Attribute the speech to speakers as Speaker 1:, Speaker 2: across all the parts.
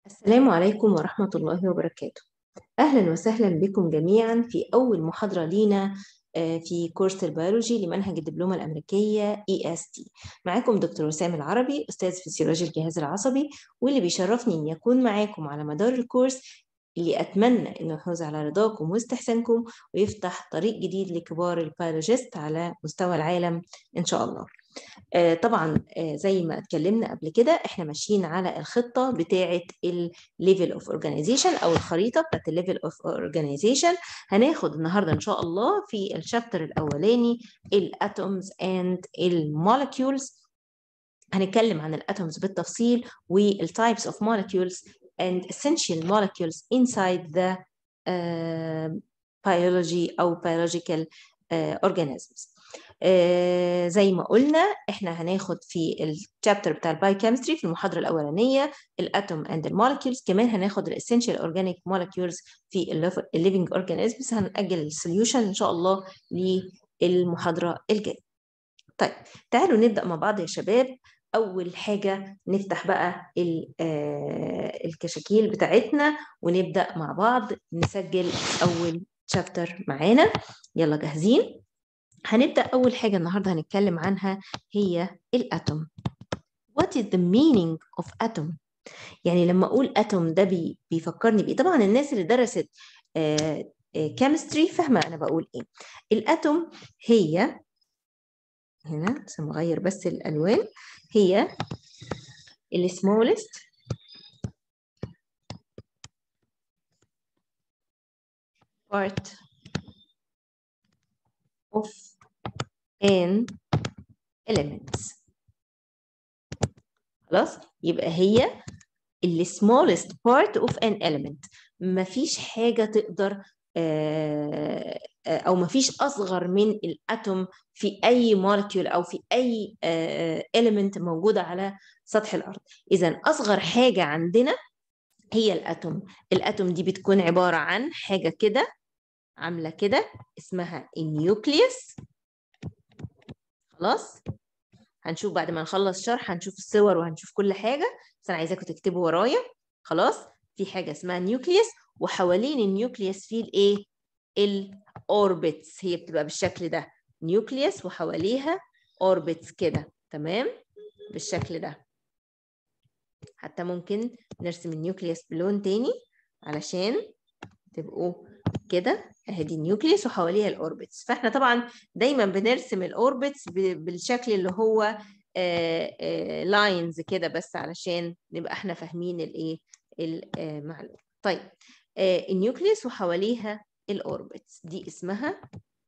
Speaker 1: السلام عليكم ورحمة الله وبركاته أهلا وسهلا بكم جميعا في أول محاضرة لينا آه، في كورس البيولوجي لمنهج الدبلومة الأمريكية EST معاكم دكتور وسام العربي أستاذ فسيولوجي الجهاز العصبي واللي بيشرفني أن يكون معاكم على مدار الكورس اللي أتمنى أنه يحوز على رضاكم واستحسانكم ويفتح طريق جديد لكبار البيولوجيست على مستوى العالم إن شاء الله آه، طبعا آه، زي ما اتكلمنا قبل كده احنا ماشيين على الخطه بتاعه الليفل اوف اورجانيزيشن او الخريطه بتاعه الليفل اوف اورجانيزيشن هناخد النهارده ان شاء الله في الشابتر الاولاني الاتومز اند المولكيولز هنتكلم عن الاتومز بالتفصيل والتايبس اوف molecules and essential molecules inside the uh, biology او biological uh, organisms آه زي ما قلنا احنا هناخد في الشابتر بتاع البايوكيمستري في المحاضره الاولانيه الاتوم اند المولكيولز كمان هناخد الاسينشال اورجانيك مولكيولز في الليفنج اورجانيزمز هنأجل السوليوشن ان شاء الله للمحاضره الجايه طيب تعالوا نبدا مع بعض يا شباب اول حاجه نفتح بقى الكشاكيل بتاعتنا ونبدا مع بعض نسجل اول شابتر معانا يلا جاهزين هنبدأ أول حاجة النهاردة هنتكلم عنها هي الأتوم What is the meaning of atom؟ يعني لما أقول أتوم ده بي بيفكرني بإيه؟ طبعا الناس اللي درست كيمستري فاهمة أنا بقول إيه الأتوم هي هنا نغير بس الألوان هي السمولست part of an elements خلاص يبقى هي ال smallest part of an element مفيش حاجة تقدر أو مفيش أصغر من الأتوم في أي مولكيول أو في أي element موجودة على سطح الأرض إذا أصغر حاجة عندنا هي الأتوم الأتوم دي بتكون عبارة عن حاجة كده عاملة كده اسمها النيوكليوس خلاص هنشوف بعد ما نخلص شرح هنشوف الصور وهنشوف كل حاجة بس أنا عايزاكم تكتبوا ورايا خلاص في حاجة اسمها نيوكليوس وحوالين النيوكليوس في الإيه؟ الأوربتس هي بتبقى بالشكل ده نيوكليوس وحواليها أوربتس كده تمام بالشكل ده حتى ممكن نرسم النيوكليوس بلون تاني علشان تبقوا كده اهي دي النيوكليوس وحواليها الاوربتس فاحنا طبعا دايما بنرسم الاوربتس بالشكل اللي هو لاينز كده بس علشان نبقى احنا فاهمين الايه المعلومه طيب النيوكليوس وحواليها الاوربتس دي اسمها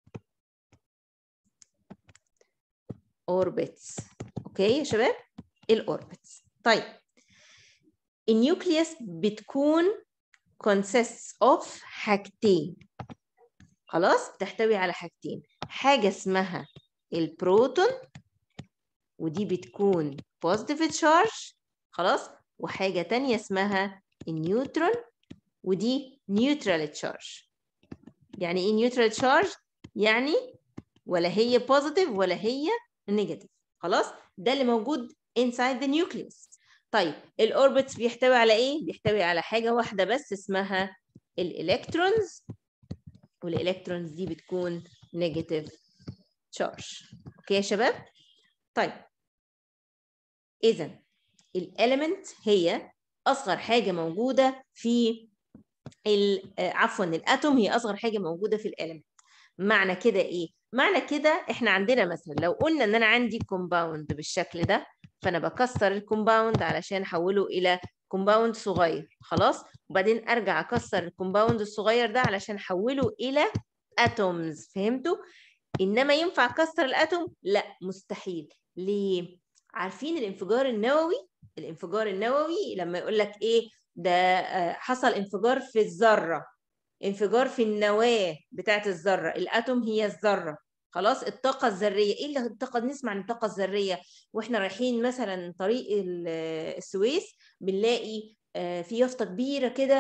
Speaker 1: اوربتس اوكي يا شباب الاوربتس طيب النيوكليوس بتكون consists of حاجتين خلاص بتحتوي على حاجتين حاجة اسمها البروتون ودي بتكون positive charge خلاص وحاجة تانية اسمها النيوترون ودي neutral charge يعني ايه neutral charge؟ يعني ولا هي positive ولا هي negative خلاص ده اللي موجود inside the nucleus طيب الاوربتس بيحتوي على ايه بيحتوي على حاجه واحده بس اسمها الالكترونز والالكترونز دي بتكون نيجاتيف تشارج اوكي يا شباب طيب اذا الاليمنت هي اصغر حاجه موجوده في عفوا الاتوم هي اصغر حاجه موجوده في الاليمنت معنى كده ايه معنى كده احنا عندنا مثلا لو قلنا ان انا عندي كومباوند بالشكل ده فانا بكسر الكومباوند علشان احوله الى كومباوند صغير خلاص وبعدين ارجع اكسر الكومباوند الصغير ده علشان احوله الى اتومز فهمتوا انما ينفع اكسر الاتوم لا مستحيل ليه عارفين الانفجار النووي الانفجار النووي لما يقول لك ايه ده حصل انفجار في الذره انفجار في النواه بتاعت الذره الاتوم هي الذره خلاص الطاقة الذرية ايه اللي الطاقة نسمع عن الطاقة الذرية واحنا رايحين مثلا طريق السويس بنلاقي في يافطة كبيرة كده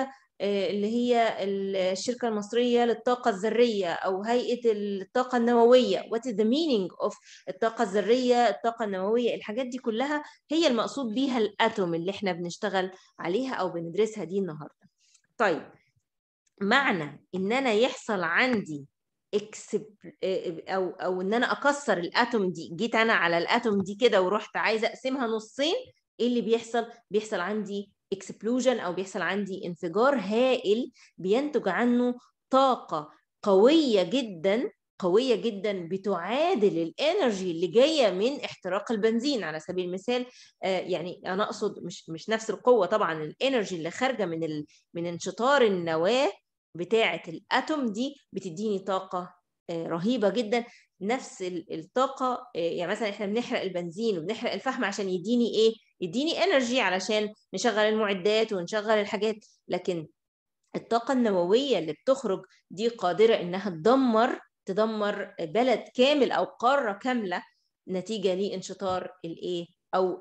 Speaker 1: اللي هي الشركة المصرية للطاقة الذرية أو هيئة الطاقة النووية what is the meaning of الطاقة الذرية الطاقة النووية الحاجات دي كلها هي المقصود بيها الأتوم اللي احنا بنشتغل عليها أو بندرسها دي النهاردة طيب معنى إن أنا يحصل عندي اكسب او او ان انا اكسر الاتوم دي جيت انا على الاتوم دي كده ورحت عايزه اقسمها نصين ايه اللي بيحصل بيحصل عندي اكسبلوجن او بيحصل عندي انفجار هائل بينتج عنه طاقه قويه جدا قويه جدا بتعادل الانرجي اللي جايه من احتراق البنزين على سبيل المثال آه يعني انا اقصد مش مش نفس القوه طبعا الانرجي اللي خارجه من ال من انشطار النواه بتاعه الاتوم دي بتديني طاقه آه رهيبه جدا نفس الطاقه آه يعني مثلا احنا بنحرق البنزين وبنحرق الفحم عشان يديني ايه يديني انرجي علشان نشغل المعدات ونشغل الحاجات لكن الطاقة النووية اللي بتخرج دي قادرة إنها تدمر تدمر بلد كامل أو قارة كاملة نتيجة لانشطار الإيه أو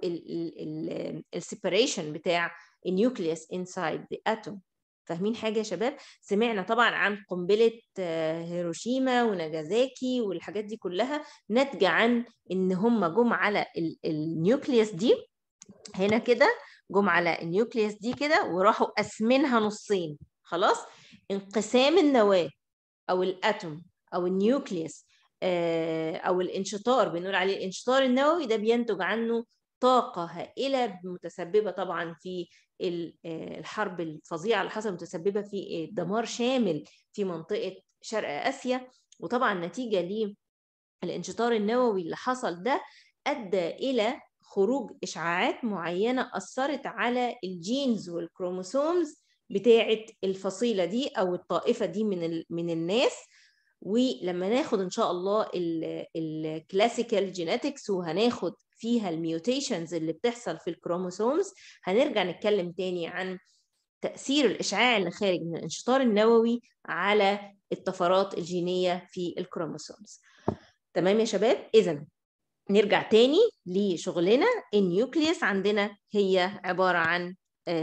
Speaker 1: السيبريشن بتاع النيوكليوس inside the atom فاهمين حاجة يا شباب؟ سمعنا طبعا عن قنبلة هيروشيما وناجازاكي والحاجات دي كلها ناتجة عن إن هم جم على النيوكليوس دي هنا كده جم على النيوكليوس دي كده وراحوا قاسمينها نصين خلاص انقسام النواه او الاتوم او النيوكليوس او الانشطار بنقول عليه الانشطار النووي ده بينتج عنه طاقة هائلة متسببة طبعا في الحرب الفظيعة اللي حصلت متسببة في دمار شامل في منطقة شرق آسيا وطبعا نتيجة للانشطار النووي اللي حصل ده أدى إلى خروج إشعاعات معينة أثرت على الجينز والكروموسومز بتاعة الفصيلة دي أو الطائفة دي من من الناس ولما ناخد إن شاء الله الكلاسيكال جينيتكس وهناخد فيها الميوتيشنز اللي بتحصل في الكروموسومز هنرجع نتكلم تاني عن تأثير الإشعاع اللي خارج من الانشطار النووي على الطفرات الجينية في الكروموسومز تمام يا شباب؟ إذا نرجع تاني لشغلنا النيوكليوس عندنا هي عبارة عن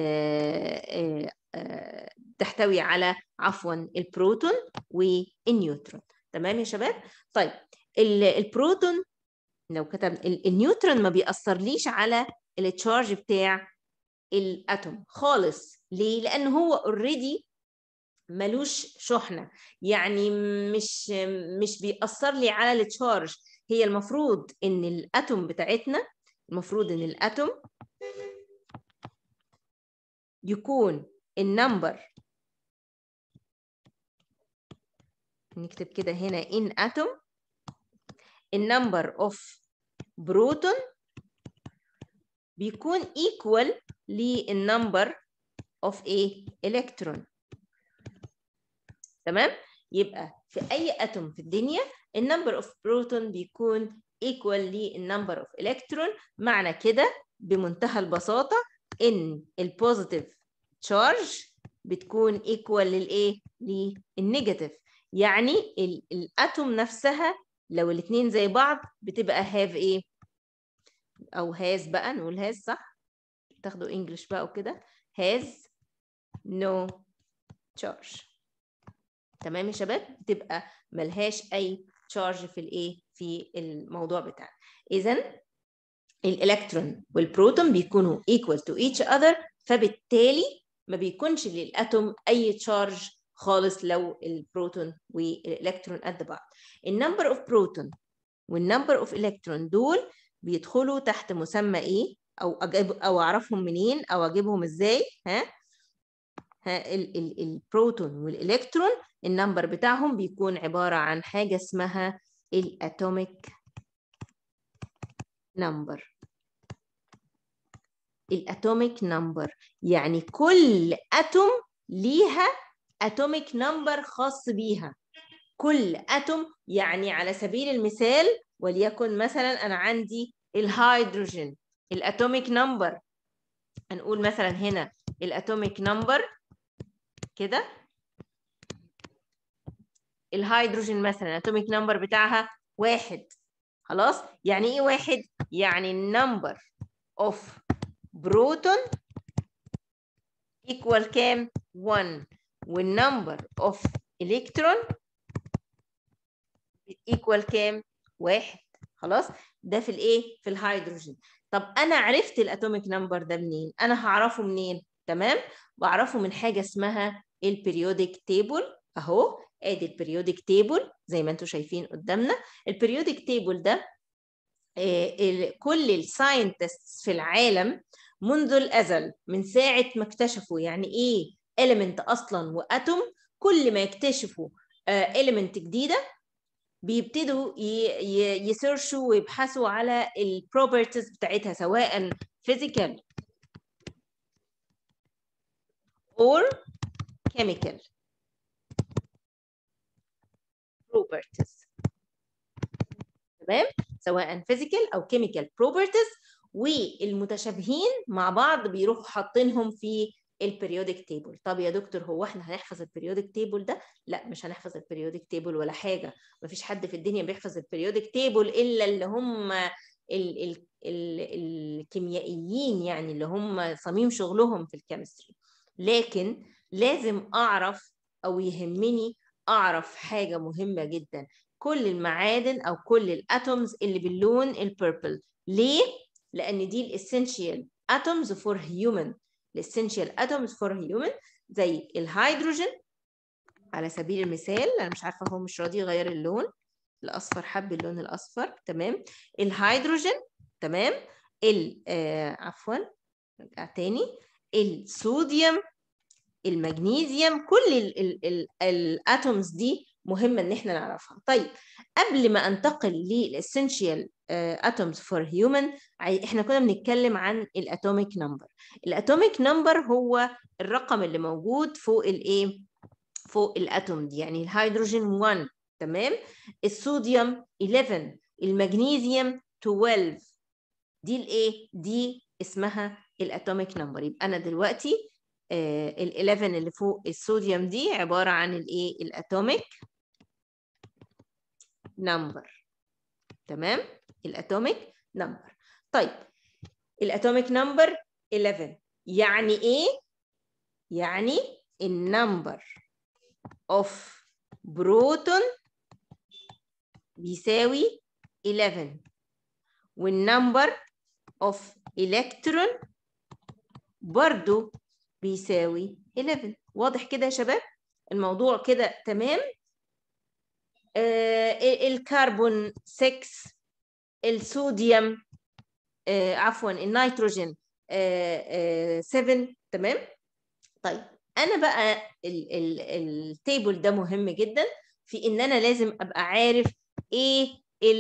Speaker 1: آآ آآ تحتوي على عفوا البروتون والنيوترون تمام يا شباب طيب البروتون لو كتب النيوترون ما بيأثرليش على التشارج بتاع الاتوم خالص ليه لان هو اوريدي ملوش شحنه يعني مش مش بيأثر لي على التشارج هي المفروض ان الاتوم بتاعتنا المفروض ان الاتوم يكون النمبر نكتب كده هنا in atom النمبر اوف بروتون بيكون equal للنمبر اوف ايه الكترون تمام يبقى في اي اتوم في الدنيا النمبر اوف بروتون بيكون equal للنمبر اوف الكترون معنى كده بمنتهى البساطه ان البوزيتيف تشارج بتكون equal للايه للنيجاتيف يعني الاتوم نفسها لو الاثنين زي بعض بتبقى have ايه او has بقى نقول has صح تاخدوا انجلش بقى وكده has no charge تمام يا شباب بتبقى ملهاش اي تشارج في الايه في الموضوع بتاعنا اذا الالكترون والبروتون بيكونوا equal to each other فبالتالي ما بيكونش للاتوم اي تشارج خالص لو البروتون والالكترون قد بعض النمبر اوف بروتون والنمبر اوف الكترون دول بيدخلوا تحت مسمى ايه او اجيب او اعرفهم منين او اجيبهم ازاي ها ها ال ال البروتون والالكترون النمبر بتاعهم بيكون عباره عن حاجه اسمها الاتوميك نمبر الاتوميك نمبر يعني كل اتوم ليها اتوميك نمبر خاص بيها كل اتوم يعني على سبيل المثال وليكن مثلا انا عندي الهيدروجين الاتوميك نمبر هنقول مثلا هنا الاتوميك نمبر كده الهيدروجين مثلا الاتوميك نمبر بتاعها واحد خلاص يعني ايه واحد يعني النمبر اوف بروتون equal كام 1 والنمبر اوف الكترون equal كام واحد خلاص ده في الايه في الهيدروجين طب انا عرفت الاتوميك نمبر ده منين انا هعرفه منين تمام بعرفه من حاجه اسمها البريودك تيبل اهو ادي البريودك تيبل زي ما انتم شايفين قدامنا البريودك تيبل ده آه كل الساينتست في العالم منذ الازل من ساعه ما اكتشفوا يعني ايه element اصلا واتوم كل ما يكتشفوا آه element جديده بيبتدوا يسيرشوا ويبحثوا على البروبرتيز بتاعتها سواء physical or chemical properties تمام سواء physical او chemical properties والمتشابهين مع بعض بيروحوا حاطينهم في البريودك تيبل طب يا دكتور هو احنا هنحفظ البريودك تيبل ده لا مش هنحفظ البريودك تيبل ولا حاجه مفيش حد في الدنيا بيحفظ البريودك تيبل الا اللي هم ال ال ال الكيميائيين يعني اللي هم صميم شغلهم في الكيمستري لكن لازم اعرف او يهمني اعرف حاجه مهمه جدا كل المعادن او كل الاتومز اللي باللون البيربل ليه لان دي الاسينشال اتومز فور هيومن الاسينشال اتومز فور هيومن زي الهيدروجين على سبيل المثال انا مش عارفه هو مش راضي يغير اللون الاصفر حب اللون الاصفر تمام الهيدروجين تمام ال آه عفوا نرجع تاني الصوديوم المغنيسيوم كل الاتومز دي مهمه ان احنا نعرفها طيب قبل ما انتقل للاسينشال اتومز فور هيومن احنا كنا بنتكلم عن الاتوميك نمبر الاتوميك نمبر هو الرقم اللي موجود فوق الايه فوق الاتوم دي يعني الهيدروجين 1 تمام الصوديوم 11 المغنيسيوم 12 دي الايه دي اسمها الاتوميك نمبر يبقى انا دلوقتي ال 11 اللي فوق الصوديوم دي عباره عن الايه الاتوميك نمبر تمام الاتوميك نمبر طيب الاتوميك نمبر 11 يعني ايه يعني النمبر اوف بروتون بيساوي 11 والنمبر اوف الكترون برضو بيساوي 11 واضح كده يا شباب الموضوع كده تمام آه الكربون 6 الصوديوم آه عفوا النيتروجين آه 7 تمام طيب انا بقى التيبل ده مهم جدا في ان انا لازم ابقى عارف ايه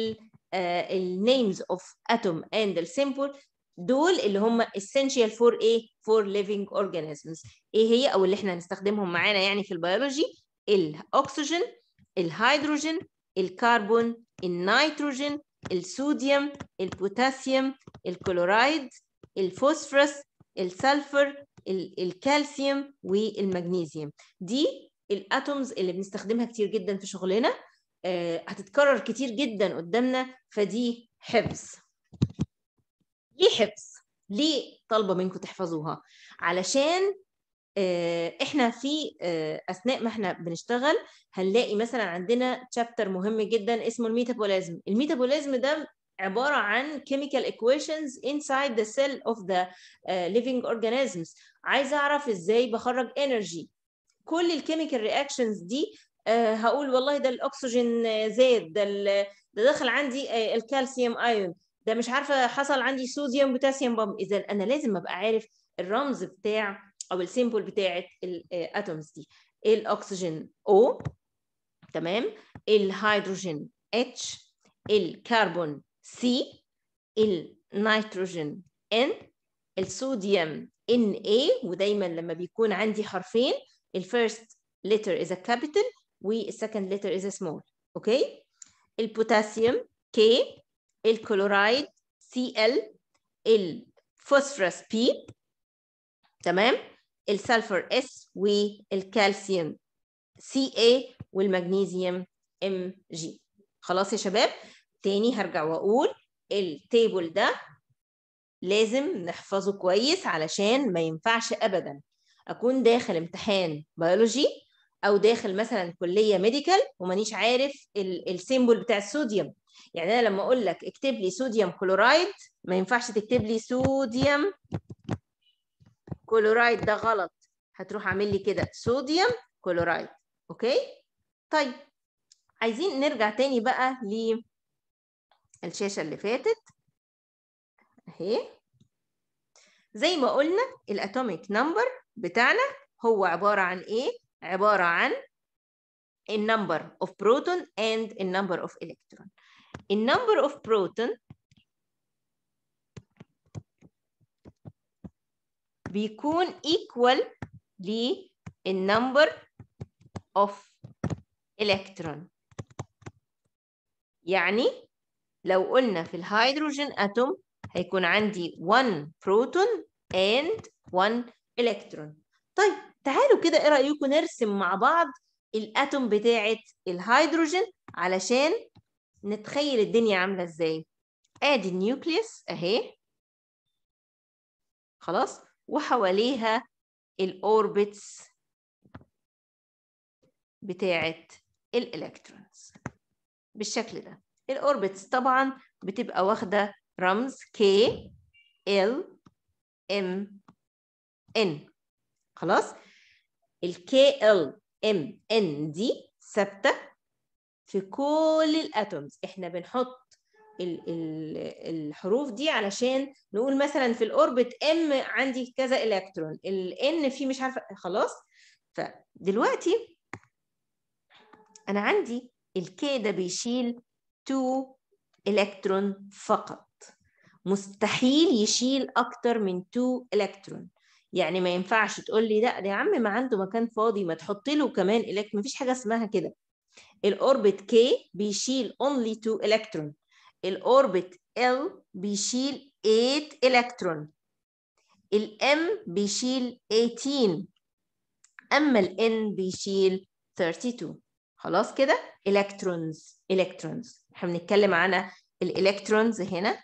Speaker 1: النيمز اوف اتوم اند السيمبل دول اللي هم essential for ايه for living organisms ايه هي او اللي احنا هنستخدمهم معانا يعني في البيولوجي الاكسجين الهيدروجين الكربون النيتروجين الصوديوم البوتاسيوم الكلورايد الفوسفورس السلفر الكالسيوم والمغنيسيوم دي الاتومز اللي بنستخدمها كتير جدا في شغلنا آه هتتكرر كتير جدا قدامنا فدي حفظ ليه حفظ ليه طالبه منكم تحفظوها علشان احنا في اثناء ما احنا بنشتغل هنلاقي مثلا عندنا تشابتر مهم جدا اسمه الميتابوليزم الميتابوليزم ده عباره عن chemical equations inside the cell of the uh, living organisms عايزه اعرف ازاي بخرج energy كل الكيميكال رياكشنز دي uh, هقول والله ده الاكسجين زاد ده ده دخل عندي uh, الكالسيوم ايون ده مش عارفه حصل عندي صوديوم بوتاسيوم بامب اذا انا لازم ابقى عارف الرمز بتاع او السيمبل بتاعه الاتومز دي الاكسجين O تمام الهيدروجين H الكربون C النيتروجين N الصوديوم Na ودايما لما بيكون عندي حرفين الفيرست letter is a capital والسكند letter is a small اوكي البوتاسيوم K الكلورايد Cl الفوسفورس P تمام السلفر اس والكالسيوم سي اي والمغنيسيوم ام جي خلاص يا شباب تاني هرجع واقول التيبل ده لازم نحفظه كويس علشان ما ينفعش ابدا اكون داخل امتحان بيولوجي او داخل مثلا كليه ميديكال ومانيش عارف السيمبل بتاع الصوديوم يعني انا لما اقول لك اكتب لي صوديوم كلورايد ما ينفعش تكتب لي صوديوم كلورايد ده غلط هتروح عامل لي كده صوديوم كلورايد اوكي طيب عايزين نرجع تاني بقى للشاشه اللي فاتت اهي زي ما قلنا الاتوميك نمبر بتاعنا هو عباره عن ايه عباره عن النمبر of proton and the number of electron النمبر of proton بيكون equal للنمبر of electron يعني لو قلنا في الهيدروجين اتوم هيكون عندي 1 بروتون and 1 الكترون طيب تعالوا كده ايه رايكم نرسم مع بعض الاتوم بتاعه الهيدروجين علشان نتخيل الدنيا عامله ازاي ادي النيوكليوس اهي خلاص وحواليها الاوربتس بتاعه الالكترونز بالشكل ده الاوربتس طبعا بتبقى واخده رمز K L M N خلاص ال K L M N دي ثابته في كل الاتومز احنا بنحط ال ال الحروف دي علشان نقول مثلا في الاوربت ام عندي كذا الكترون الان فيه مش عارفه خلاص فدلوقتي انا عندي الكي ده بيشيل 2 الكترون فقط مستحيل يشيل اكتر من 2 الكترون يعني ما ينفعش تقول لي لا ده يا عم ما عنده مكان فاضي ما تحط له كمان الكترون مفيش حاجه اسمها كده الاوربت كي بيشيل only 2 الكترون الاوربت ال بيشيل 8 الكترون الام بيشيل 18 اما الان بيشيل 32 خلاص كده الكترونز الكترونز احنا بنتكلم عن الالكترونز هنا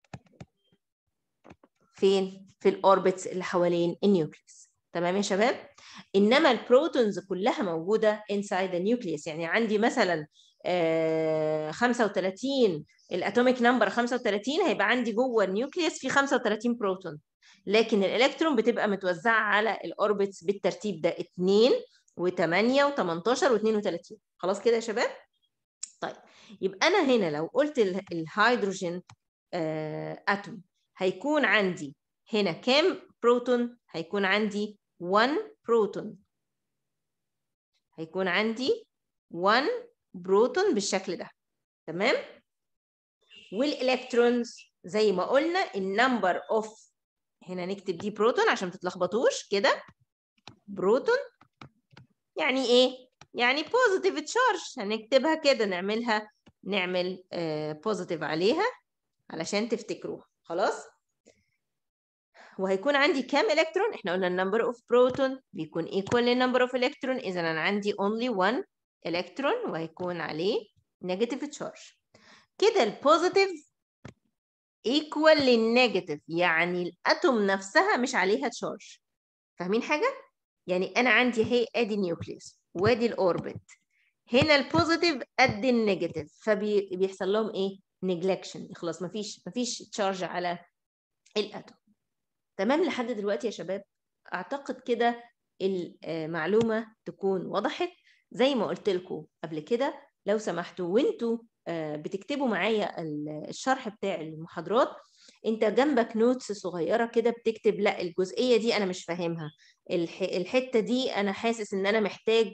Speaker 1: فين في الاوربتس اللي حوالين النيوكليوس تمام يا شباب انما البروتونز كلها موجوده inside the nucleus يعني عندي مثلا آه 35 الاتوميك نمبر 35 هيبقى عندي جوه النيوكليوس في 35 بروتون لكن الالكترون بتبقى متوزعه على الاوربتس بالترتيب ده 2 و8 و18 و32 خلاص كده يا شباب طيب يبقى انا هنا لو قلت الهيدروجين آه اتوم هيكون عندي هنا كام بروتون هيكون عندي 1 بروتون هيكون عندي 1 بروتون بالشكل ده تمام والالكترونز زي ما قلنا النمبر اوف هنا نكتب دي بروتون عشان ما تتلخبطوش كده بروتون يعني ايه يعني بوزيتيف تشارج هنكتبها كده نعملها نعمل بوزيتيف عليها علشان تفتكروها خلاص وهيكون عندي كام الكترون احنا قلنا النمبر اوف بروتون بيكون ايكوال للنمبر اوف الكترون اذا انا عندي only one الكترون وهيكون عليه نيجاتيف تشارج كده البوزيتيف ايكوال للنيجاتيف يعني الاتوم نفسها مش عليها تشارج فاهمين حاجه يعني انا عندي هي ادي النيوكليوس وادي الاوربت هنا البوزيتيف قد النيجاتيف فبيحصل لهم ايه نيجلكشن خلاص مفيش مفيش تشارج على الاتوم تمام لحد دلوقتي يا شباب اعتقد كده المعلومه تكون وضحت زي ما قلت لكم قبل كده لو سمحتوا وانتوا بتكتبوا معايا الشرح بتاع المحاضرات انت جنبك نوتس صغيره كده بتكتب لا الجزئيه دي انا مش فاهمها الحته دي انا حاسس ان انا محتاج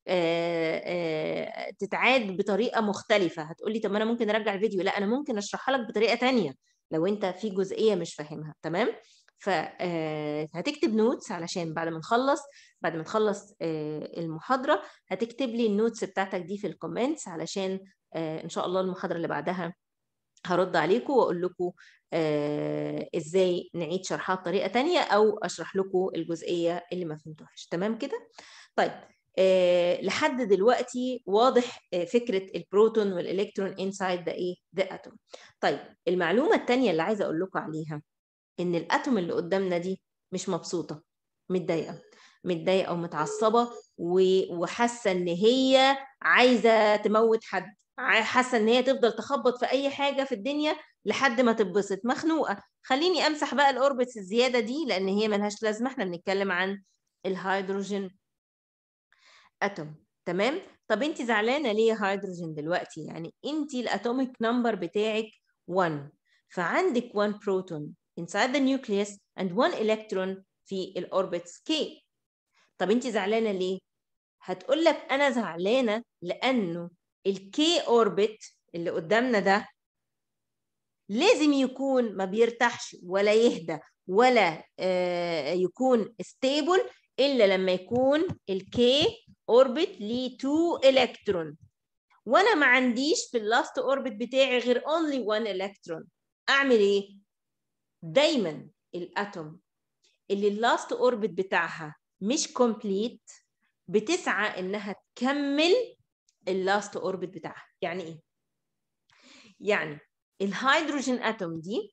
Speaker 1: تتعاد بطريقه مختلفه هتقولي طب ما انا ممكن ارجع الفيديو لا انا ممكن اشرحها لك بطريقه تانية لو انت في جزئيه مش فاهمها تمام فهتكتب نوتس علشان بعد ما نخلص بعد ما تخلص المحاضره هتكتب لي النوتس بتاعتك دي في الكومنتس علشان ان شاء الله المحاضره اللي بعدها هرد عليكم واقول لكم ازاي نعيد شرحها بطريقه تانية او اشرح لكم الجزئيه اللي ما فهمتوهاش تمام كده طيب أه لحد دلوقتي واضح فكره البروتون والالكترون انسايد ذا ايه ذا اتوم طيب المعلومه الثانيه اللي عايزه اقول لكم عليها ان الاتوم اللي قدامنا دي مش مبسوطه متضايقه متضايقه او متعصبه وحاسه ان هي عايزه تموت حد حاسه ان هي تفضل تخبط في اي حاجه في الدنيا لحد ما تتبسط مخنوقه خليني امسح بقى الاوربتس الزياده دي لان هي ملهاش لازمه احنا بنتكلم عن الهيدروجين اتوم تمام طب انت زعلانه ليه هيدروجين دلوقتي يعني انت الاتوميك نمبر بتاعك 1 فعندك 1 بروتون inside the nucleus and 1 electron في الاوربتس K طب انت زعلانه ليه هتقول لك انا زعلانه لانه الكي اوربت اللي قدامنا ده لازم يكون ما بيرتاحش ولا يهدى ولا يكون ستيبل الا لما يكون الكي اوربت ليه 2 الكترون وانا ما عنديش في اللاست اوربت بتاعي غير اونلي 1 الكترون اعمل ايه دايما الاتوم اللي اللاست اوربت بتاعها مش كومبليت بتسعى انها تكمل اللاست اوربت بتاعها يعني ايه يعني الهيدروجين اتوم دي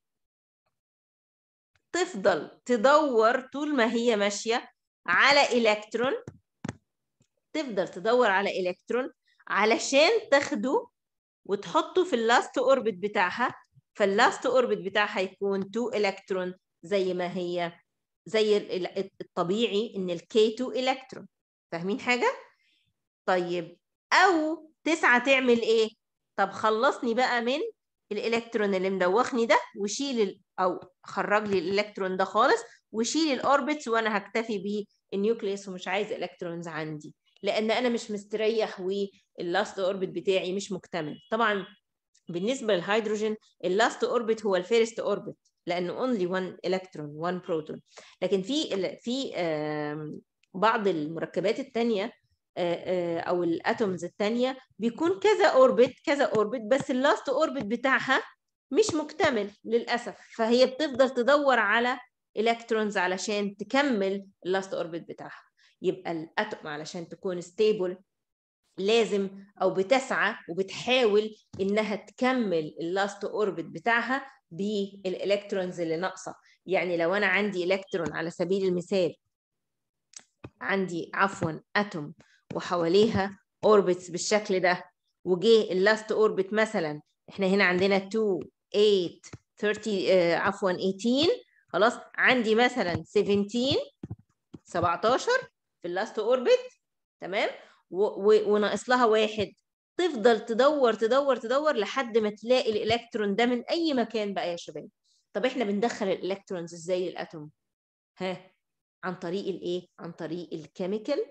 Speaker 1: تفضل تدور طول ما هي ماشيه على الكترون تفضل تدور على الكترون علشان تاخده وتحطه في اللاست اوربت بتاعها فاللاست اوربت بتاعها يكون 2 الكترون زي ما هي زي الطبيعي ان الكي 2 الكترون فاهمين حاجه طيب او تسعة تعمل ايه طب خلصني بقى من الالكترون اللي مدوخني ده وشيل ال... او خرج لي الالكترون ده خالص وشيل الاوربتس وانا هكتفي بالنيوكليوس ومش عايز الكترونز عندي لان انا مش مستريح واللاست اوربت بتاعي مش مكتمل طبعا بالنسبه للهيدروجين اللاست اوربت هو الفيرست اوربت لانه اونلي 1 الكترون 1 بروتون لكن في في بعض المركبات الثانيه او الاتومز الثانيه بيكون كذا اوربت كذا اوربت بس اللاست اوربت بتاعها مش مكتمل للاسف فهي بتفضل تدور على الكترونز علشان تكمل اللاست اوربت بتاعها يبقى الاتوم علشان تكون ستيبل لازم او بتسعى وبتحاول انها تكمل اللاست اوربت بتاعها بالالكترونز اللي ناقصه يعني لو انا عندي الكترون على سبيل المثال عندي عفوا اتوم وحواليها اوربتس بالشكل ده وجه اللاست اوربت مثلا احنا هنا عندنا 2 8 30 آه عفوا 18 خلاص عندي مثلا 17 17 في اللاست اوربت تمام وناقص لها واحد تفضل تدور تدور تدور لحد ما تلاقي الالكترون ده من اي مكان بقى يا شباب طب احنا بندخل الالكترونز ازاي الاتوم ها عن طريق الايه عن طريق الكيميكال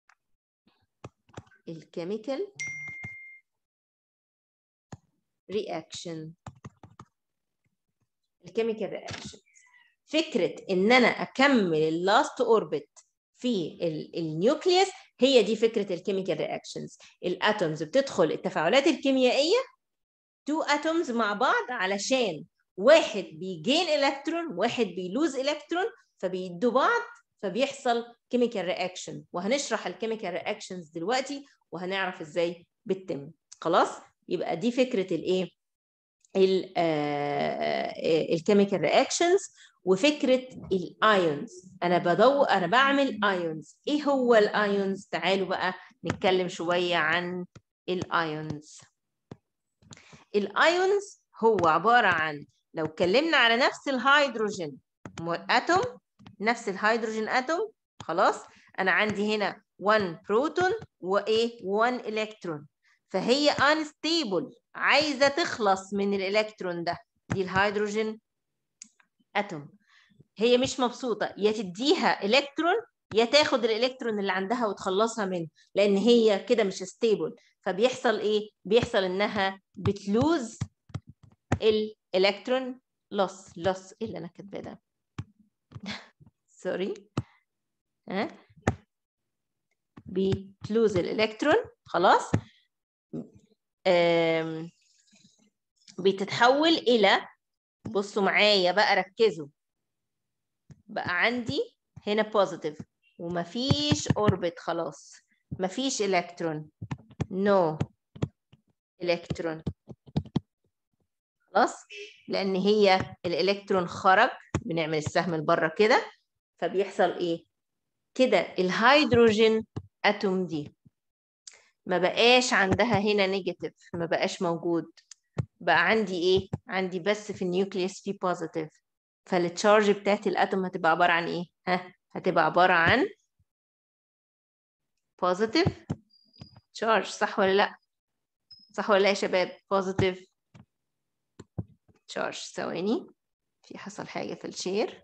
Speaker 1: الكيميكال رياكشن الكيميكال رياكشن فكره ان انا اكمل اللاست اوربت في النيوكليوس هي دي فكره الكيميكال رياكشنز الاتومز بتدخل التفاعلات الكيميائيه تو اتومز مع بعض علشان واحد بيجين الكترون واحد بيلوز الكترون فبيدوا بعض فبيحصل كيميكال رياكشن وهنشرح الكيميكال رياكشنز دلوقتي وهنعرف ازاي بتتم خلاص يبقى دي فكره الايه الكيميكال رياكشنز وفكره الايونز انا بدور انا بعمل ايونز ايه هو الايونز تعالوا بقى نتكلم شويه عن الايونز الايونز هو عباره عن لو اتكلمنا على نفس الهيدروجين اتوم نفس الهيدروجين اتوم خلاص انا عندي هنا 1 بروتون وايه 1 الكترون فهي unstable عايزه تخلص من الالكترون ده دي الهيدروجين اتوم هي مش مبسوطه يا تديها الكترون يا تاخد الالكترون اللي عندها وتخلصها منه لان هي كده مش ستيبل فبيحصل ايه بيحصل انها بتلوز الالكترون لوس لوس ايه اللي انا كاتباه ده سوري ها بتلوز الالكترون خلاص بتتحول الى بصوا معايا بقى ركزوا بقى عندي هنا بوزيتيف ومفيش اوربت خلاص مفيش الكترون نو no. الكترون خلاص لان هي الالكترون خرج بنعمل السهم لبره كده فبيحصل ايه كده الهيدروجين اتوم دي ما بقاش عندها هنا نيجاتيف ما بقاش موجود بقى عندي ايه عندي بس في النيوكليوس في بوزيتيف فالتشارج بتاعت الاتوم هتبقى عباره عن ايه ها هتبقى عباره عن بوزيتيف تشارج صح ولا لا صح ولا لا يا شباب بوزيتيف تشارج ثواني في حصل حاجه في الشير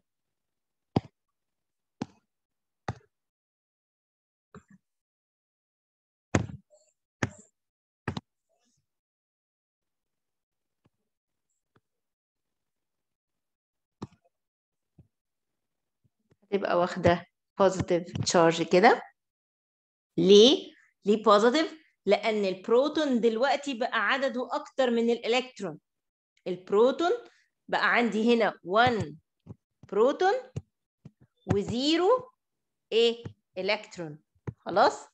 Speaker 1: هتبقى واخدة positive charge كده ليه؟ ليه positive؟ لأن البروتون دلوقتي بقى عدده أكتر من الإلكترون البروتون بقى عندي هنا 1 بروتون وزيرو ايه الكترون خلاص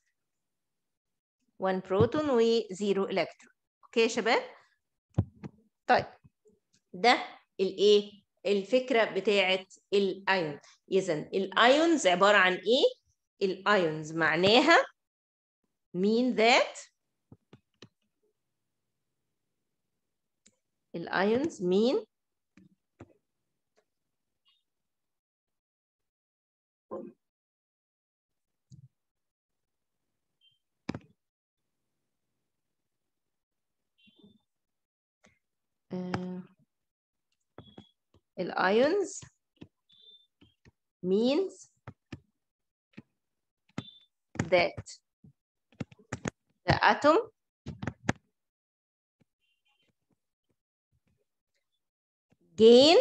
Speaker 1: 1 بروتون وزيرو الكترون اوكي يا شباب طيب ده الايه الفكره بتاعه الايون اذا الايونز عباره عن ايه الايونز معناها mean that الايونز mean uh, ions means that the atom gain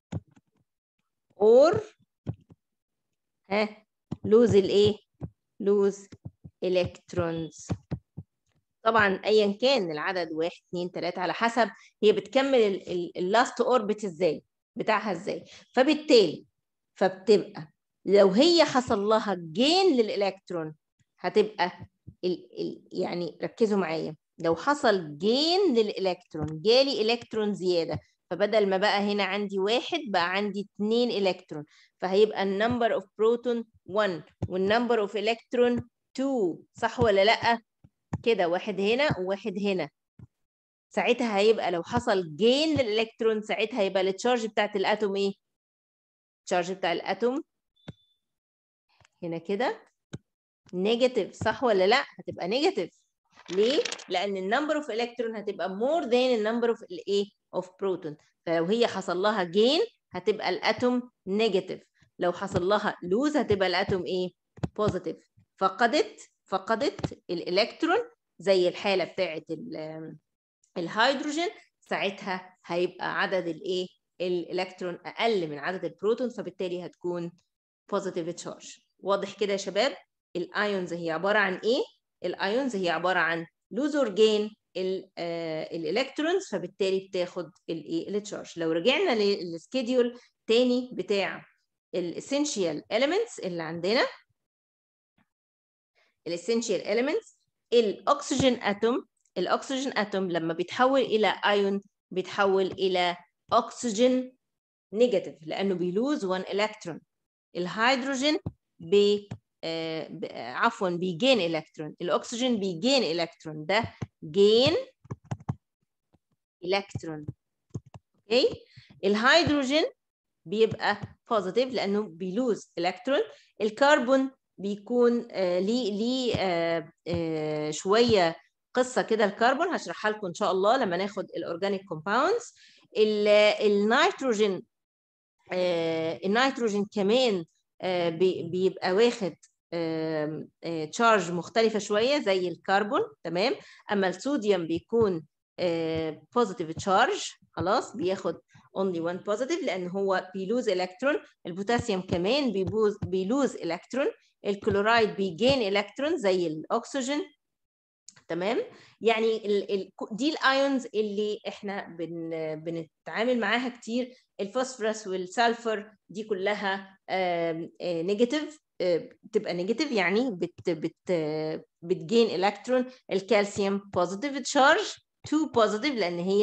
Speaker 1: or ها lose الايه lose electrons طبعا ايا كان العدد واحد اتنين تلاته على حسب هي بتكمل اللاست اوربت ازاي بتاعها ازاي فبالتالي فبتبقى لو هي حصل لها جين للالكترون هتبقى ال ال يعني ركزوا معايا لو حصل جين للالكترون جالي الكترون زياده فبدل ما بقى هنا عندي واحد بقى عندي اتنين الكترون فهيبقى النمبر اوف بروتون 1 والنمبر اوف الكترون 2 صح ولا لا كده واحد هنا وواحد هنا ساعتها هيبقى لو حصل جين للالكترون ساعتها هيبقى التشارج بتاعت الاتوم ايه التشارج بتاع الاتوم هنا كده نيجاتيف صح ولا لا هتبقى نيجاتيف ليه لان النمبر اوف الكترون هتبقى مور ذان النمبر اوف الايه اوف بروتون فلو هي حصل لها جين هتبقى الاتوم نيجاتيف لو حصل لها لوز هتبقى الاتوم ايه بوزيتيف فقدت فقدت الالكترون زي الحاله بتاعه الهيدروجين ساعتها هيبقى عدد الايه الالكترون اقل من عدد البروتون فبالتالي هتكون بوزيتيف تشارج واضح كده يا شباب الايونز هي عباره عن ايه الايونز هي عباره عن لوزر جين الالكترونز فبالتالي بتاخد الايه التشارج لو رجعنا للسكيدول تاني بتاع الاسينشال اليمنتس اللي عندنا الاسينشال اليمنتس الاكسجين اتوم الاكسجين اتوم لما بيتحول الى ايون بيتحول الى اكسجين نيجاتيف لانه بيلوز 1 الكترون الهيدروجين بي آه عفوا بيجين الكترون الاكسجين بيجين الكترون ده جين الكترون اوكي الهيدروجين بيبقى بوزيتيف لانه بيلوز الكترون الكربون بيكون آه ليه ليه آه آه شويه قصه كده الكربون هشرحها لكم ان شاء الله لما ناخد الاورجانيك كومباوندز النيتروجين النيتروجين كمان بيبقى واخد تشارج مختلفه شويه زي الكربون تمام اما الصوديوم بيكون بوزيتيف تشارج خلاص بياخد only one positive لان هو بيلوز الكترون البوتاسيوم كمان بيبوز بيلوز الكترون الكلورايد بيجين الكترون زي الاكسجين تمام يعني ال ال دي الايونز اللي احنا بن بنتعامل معاها كتير الفوسفورس والسلفر دي كلها نيجاتيف بتبقى نيجاتيف يعني بت بت بتجين الكترون الكالسيوم بوزيتيف تشارج 2 بوزيتيف لان هي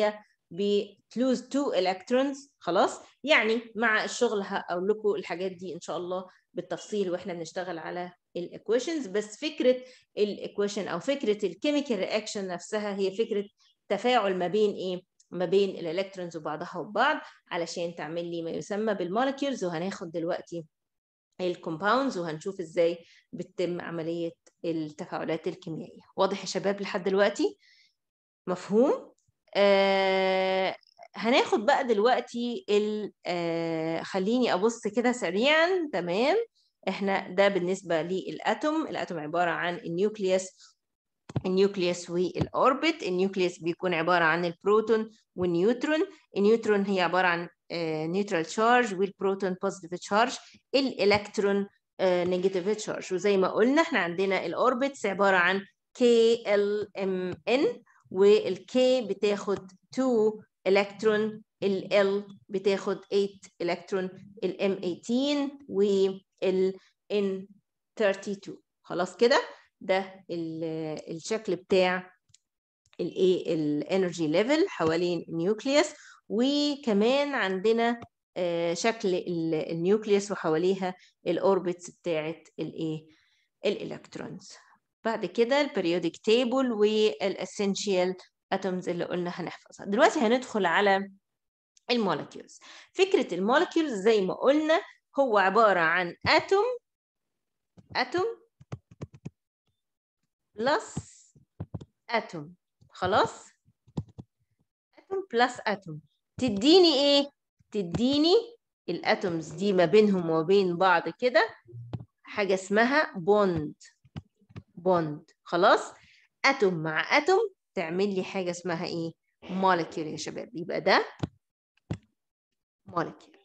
Speaker 1: بتلوز 2 الكترونز خلاص يعني مع الشغل هقول لكم الحاجات دي ان شاء الله بالتفصيل واحنا بنشتغل على الايكويشنز بس فكره الايكويشن او فكره الكيميكال رياكشن نفسها هي فكره تفاعل ما بين ايه ما بين الالكترونز وبعضها وبعض علشان تعمل لي ما يسمى بالمولكيولز وهناخد دلوقتي الكومباوندز وهنشوف ازاي بتتم عمليه التفاعلات الكيميائيه واضح يا شباب لحد دلوقتي مفهوم آه هناخد بقى دلوقتي ال آه خليني ابص كده سريعا تمام احنا ده بالنسبه للاتوم الاتوم عباره عن النيوكليوس النيوكليوس والاوربت النيوكليوس بيكون عباره عن البروتون والنيوترون النيوترون هي عباره عن نيوترال تشارج والبروتون بوزيتيف تشارج الالكترون نيجاتيف تشارج وزي ما قلنا احنا عندنا الاوربتس عباره عن كي ال ام ان والكي بتاخد 2 الكترون ال بتاخد 8 الكترون الام 18 وال ان 32 خلاص كده ده الشكل بتاع الايه الانرجي ليفل حوالين النيوكليوس وكمان عندنا شكل النيوكليوس وحواليها الاوربتس بتاعت الايه الالكترونز بعد كده البريودك تيبل والاسينشال اتومز اللي قلنا هنحفظها دلوقتي هندخل على المولكيولز فكره المولكيولز زي ما قلنا هو عباره عن اتوم اتوم بلس اتوم خلاص اتوم بلس اتوم تديني ايه تديني الاتومز دي ما بينهم وبين بعض كده حاجه اسمها بوند بوند خلاص اتوم مع اتوم تعمل لي حاجه اسمها ايه مولكيول يا شباب يبقى ده مولكيول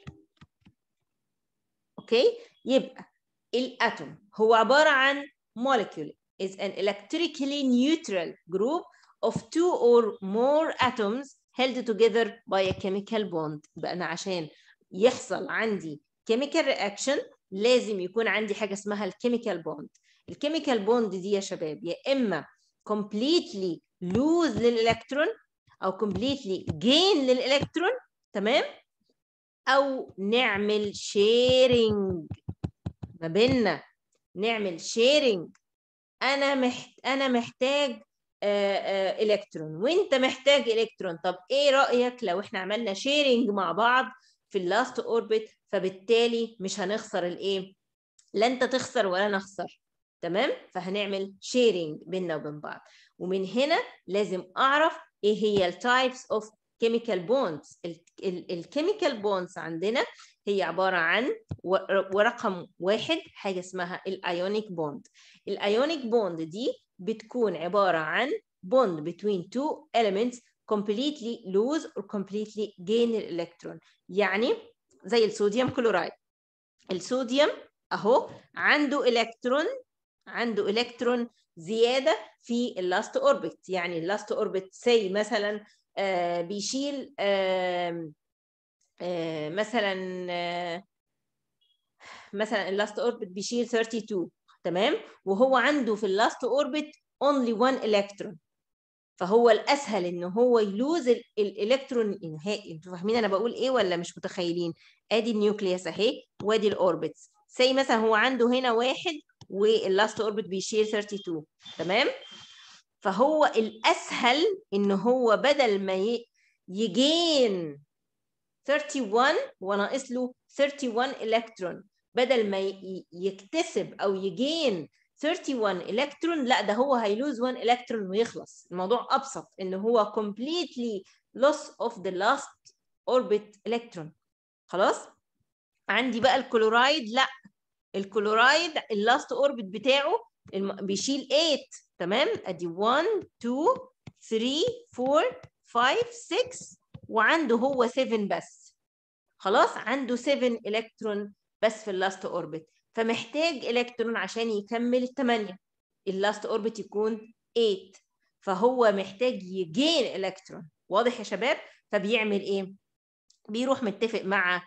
Speaker 1: اوكي يبقى الاتوم هو عباره عن molecule is an electrically neutral group of two or more atoms held together by a chemical bond يبقى انا عشان يحصل عندي chemical reaction لازم يكون عندي حاجه اسمها الكيميكال بوند الكيميكال بوند دي يا شباب يا اما completely lose للالكترون او completely gain للالكترون تمام او نعمل شيرنج ما بيننا نعمل شيرنج انا محت... انا محتاج آآ آآ الكترون وانت محتاج الكترون طب ايه رايك لو احنا عملنا شيرنج مع بعض في اللاست اوربت فبالتالي مش هنخسر الايه لا انت تخسر ولا نخسر تمام فهنعمل شيرنج بيننا وبين بعض ومن هنا لازم اعرف ايه هي التايبس اوف chemical bonds الكيميكال بوندز عندنا هي عبارة عن ورقم واحد حاجة اسمها الايونيك بوند الايونيك بوند دي بتكون عبارة عن bond between two elements completely lose or completely gain الالكترون يعني زي الصوديوم كلورايد الصوديوم اهو عنده الكترون عنده الكترون زياده في اللاست اوربت يعني اللاست اوربت سي مثلا آه بيشيل آه آه مثلا مثلا اللاست اوربت بيشيل 32 تمام وهو عنده في اللاست اوربت only one electron فهو الاسهل ان هو يلوز الالكترون النهائي انتوا فاهمين انا بقول ايه ولا مش متخيلين ادي النيوكليوس اهي وادي الاوربتس زي مثلا هو عنده هنا واحد واللاست اوربت بيشيل 32 تمام فهو الاسهل ان هو بدل ما يجين 31 وناقص له 31 الكترون بدل ما يكتسب او يجين 31 الكترون لا ده هو هيلوز 1 الكترون ويخلص الموضوع ابسط ان هو completely loss of the last orbit electron خلاص عندي بقى الكلورايد لا الكلورايد اللاست اوربت بتاعه بيشيل 8 تمام ادي 1 2 3 4 5 6 وعنده هو 7 بس خلاص عنده 7 الكترون بس في اللاست اوربت فمحتاج الكترون عشان يكمل الثمانية اللاست اوربت يكون 8 فهو محتاج يجين الكترون واضح يا شباب فبيعمل ايه بيروح متفق مع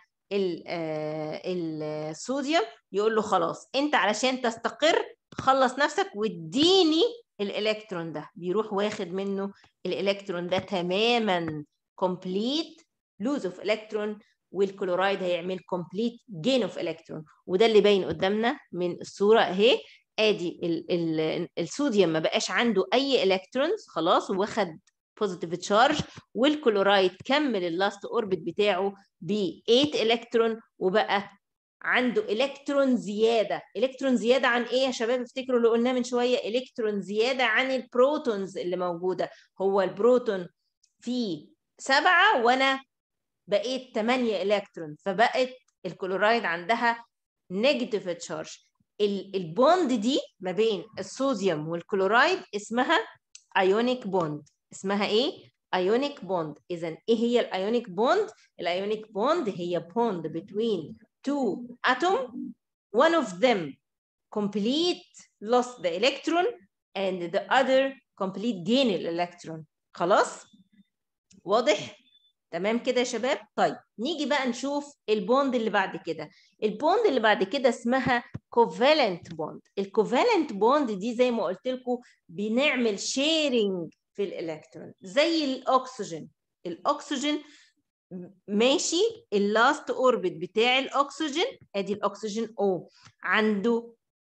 Speaker 1: الصوديوم يقول له خلاص انت علشان تستقر خلص نفسك واديني الالكترون ده بيروح واخد منه الالكترون ده تماما complete lose of electron والكلورايد هيعمل complete gain of electron وده اللي باين قدامنا من الصورة اهي ادي ال ال الصوديوم ما بقاش عنده اي الكترونز خلاص واخد بوزيتيف تشارج والكلورايد كمل اللاست اوربت بتاعه ب 8 الكترون وبقى عنده الكترون زياده الكترون زياده عن ايه يا شباب افتكروا اللي قلناه من شويه الكترون زياده عن البروتونز اللي موجوده هو البروتون فيه سبعه وانا بقيت 8 الكترون فبقت الكلورايد عندها نيجاتيف تشارج البوند دي ما بين الصوديوم والكلورايد اسمها ايونيك بوند اسمها ايه ايونيك بوند اذا ايه هي الايونيك بوند الايونيك بوند هي بوند between two atom one of them complete lost the electron and the other complete gain electron خلاص واضح تمام كده يا شباب طيب نيجي بقى نشوف البوند اللي بعد كده البوند اللي بعد كده اسمها covalent bond الكوفالنت بوند دي زي ما قلت لكم بنعمل شيرنج في الالكترون زي الاكسجين الاكسجين ماشي اللاست اوربت بتاع الاكسجين ادي الاكسجين او عنده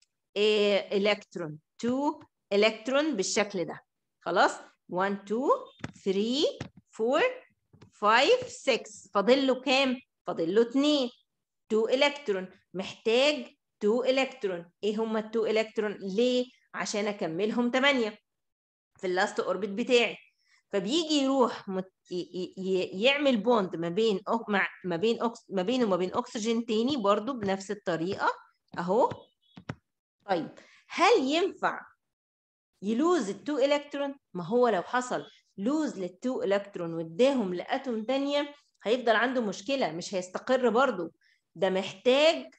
Speaker 1: الكترون 2 الكترون بالشكل ده خلاص 1 2 3 4 5 6 فاضل له كام فاضل له 2 2 الكترون محتاج 2 الكترون ايه هم ال 2 الكترون ليه عشان اكملهم 8 في اللاست اوربت بتاعي فبيجي يروح مت... ي... ي... يعمل بوند ما بين أو... مع... ما بين أكس... ما بينه وما بين اكسجين تاني برضو بنفس الطريقه اهو طيب هل ينفع يلوز التو الكترون ما هو لو حصل لوز للتو الكترون واداهم لاتوم تانية هيفضل عنده مشكله مش هيستقر برضو ده محتاج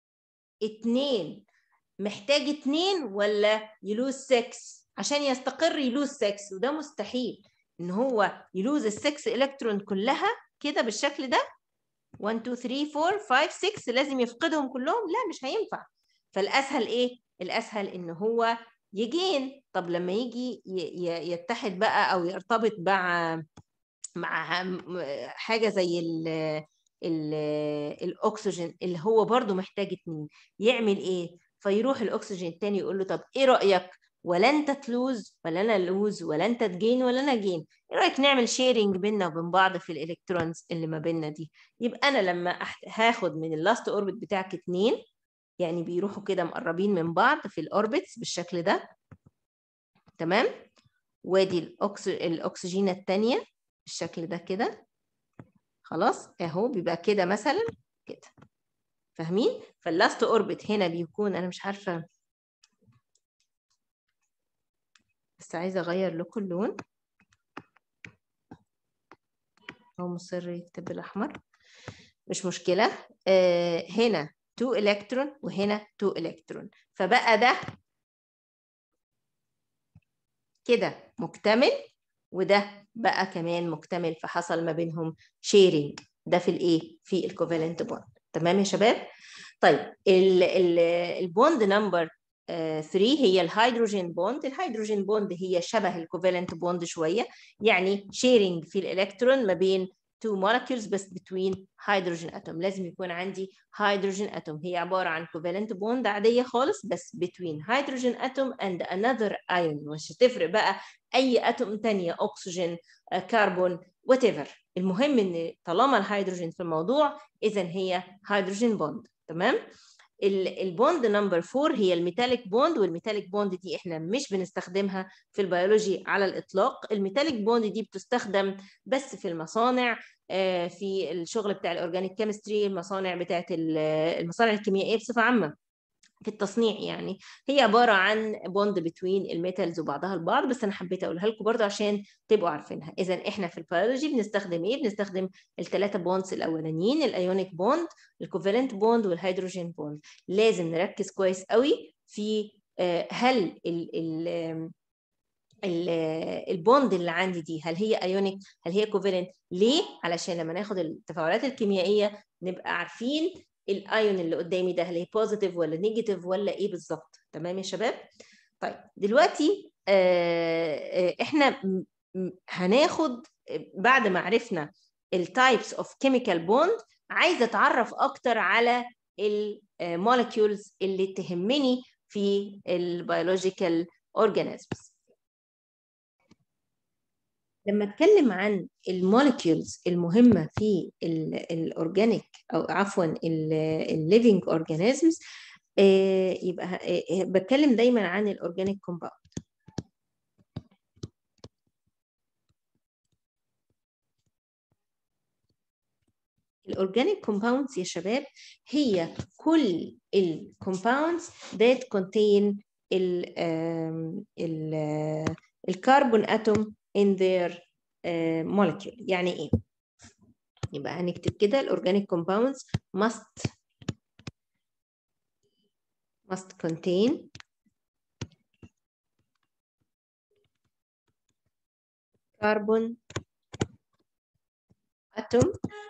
Speaker 1: اتنين محتاج اتنين ولا يلوز 6 عشان يستقر يلوز 6 وده مستحيل ان هو يلوز ال6 الكترون كلها كده بالشكل ده 1 2 3 4 5 6 لازم يفقدهم كلهم لا مش هينفع فالاسهل ايه الاسهل ان هو يجين طب لما يجي يتحد بقى او يرتبط مع مع حاجه زي ال ال الاكسجين اللي هو برضو محتاج اتنين يعمل ايه فيروح الاكسجين التاني يقول له طب ايه رايك ولا انت تلوز ولا انا لوز ولا انت تجين ولا انا جين ايه رايك نعمل شيرنج بيننا وبين بعض في الالكترونز اللي ما بيننا دي يبقى انا لما أحت... هاخد من اللاست اوربت بتاعك اتنين يعني بيروحوا كده مقربين من بعض في الاوربتس بالشكل ده تمام وادي الأكس... الاكسجين الثانيه بالشكل ده كده خلاص اهو بيبقى كده مثلا كده فاهمين فاللاست اوربت هنا بيكون انا مش عارفه بس عايزه اغير لكم اللون هو مصر يكتب بالاحمر مش مشكله آه هنا 2 الكترون وهنا 2 الكترون فبقى ده كده مكتمل وده بقى كمان مكتمل فحصل ما بينهم شيرنج ده في الايه في الكوفالنت بوند تمام يا شباب طيب البوند نمبر 3 هي الهيدروجين بوند الهيدروجين بوند هي شبه الكوفالنت بوند شويه يعني شيرنج في الالكترون ما بين two molecules بس between hydrogen atom لازم يكون عندي hydrogen atom هي عبارة عن covalent bond عادية خالص بس between hydrogen atom and another ion مش هتفرق بقى أي أتوم تانية أكسجين كربون whatever المهم إن طالما الهيدروجين في الموضوع إذا هي hydrogen bond تمام البوند نمبر 4 هي الميتاليك بوند والميتاليك بوند دي احنا مش بنستخدمها في البيولوجي على الاطلاق الميتاليك بوند دي بتستخدم بس في المصانع في الشغل بتاع الاورجانيك كيمستري المصانع بتاعت المصانع الكيميائيه بصفه عامه في التصنيع يعني هي عباره عن بوند بتوين الميتالز وبعضها البعض بس انا حبيت اقولها لكم برضه عشان تبقوا عارفينها اذا احنا في البيولوجي بنستخدم ايه بنستخدم الثلاثه بوندز الاولانيين الايونيك بوند الكوفالنت بوند والهيدروجين بوند لازم نركز كويس قوي في هل ال ال البوند اللي عندي دي هل هي ايونيك هل هي كوفالنت ليه علشان لما ناخد التفاعلات الكيميائيه نبقى عارفين الايون اللي قدامي ده هل هي بوزيتيف ولا نيجاتيف ولا ايه بالظبط تمام يا شباب طيب دلوقتي آه احنا هناخد بعد ما عرفنا التايبس اوف كيميكال بوند عايزه اتعرف اكتر على المولكيولز اللي تهمني في البيولوجيكال اورجانيزمز لما اتكلم عن المولكيولز المهمه في الاورجانيك او عفوا الليفنج اورجانيزمز يبقى بتكلم دايما عن الاورجانيك كومباوند الاورجانيك كومباوندز يا شباب هي كل الكومباوندز that contain ال ال الكربون اتوم in their uh, molecule يعني ايه يبقى هنكتب كده الاورجانيك compounds must must contain carbon atom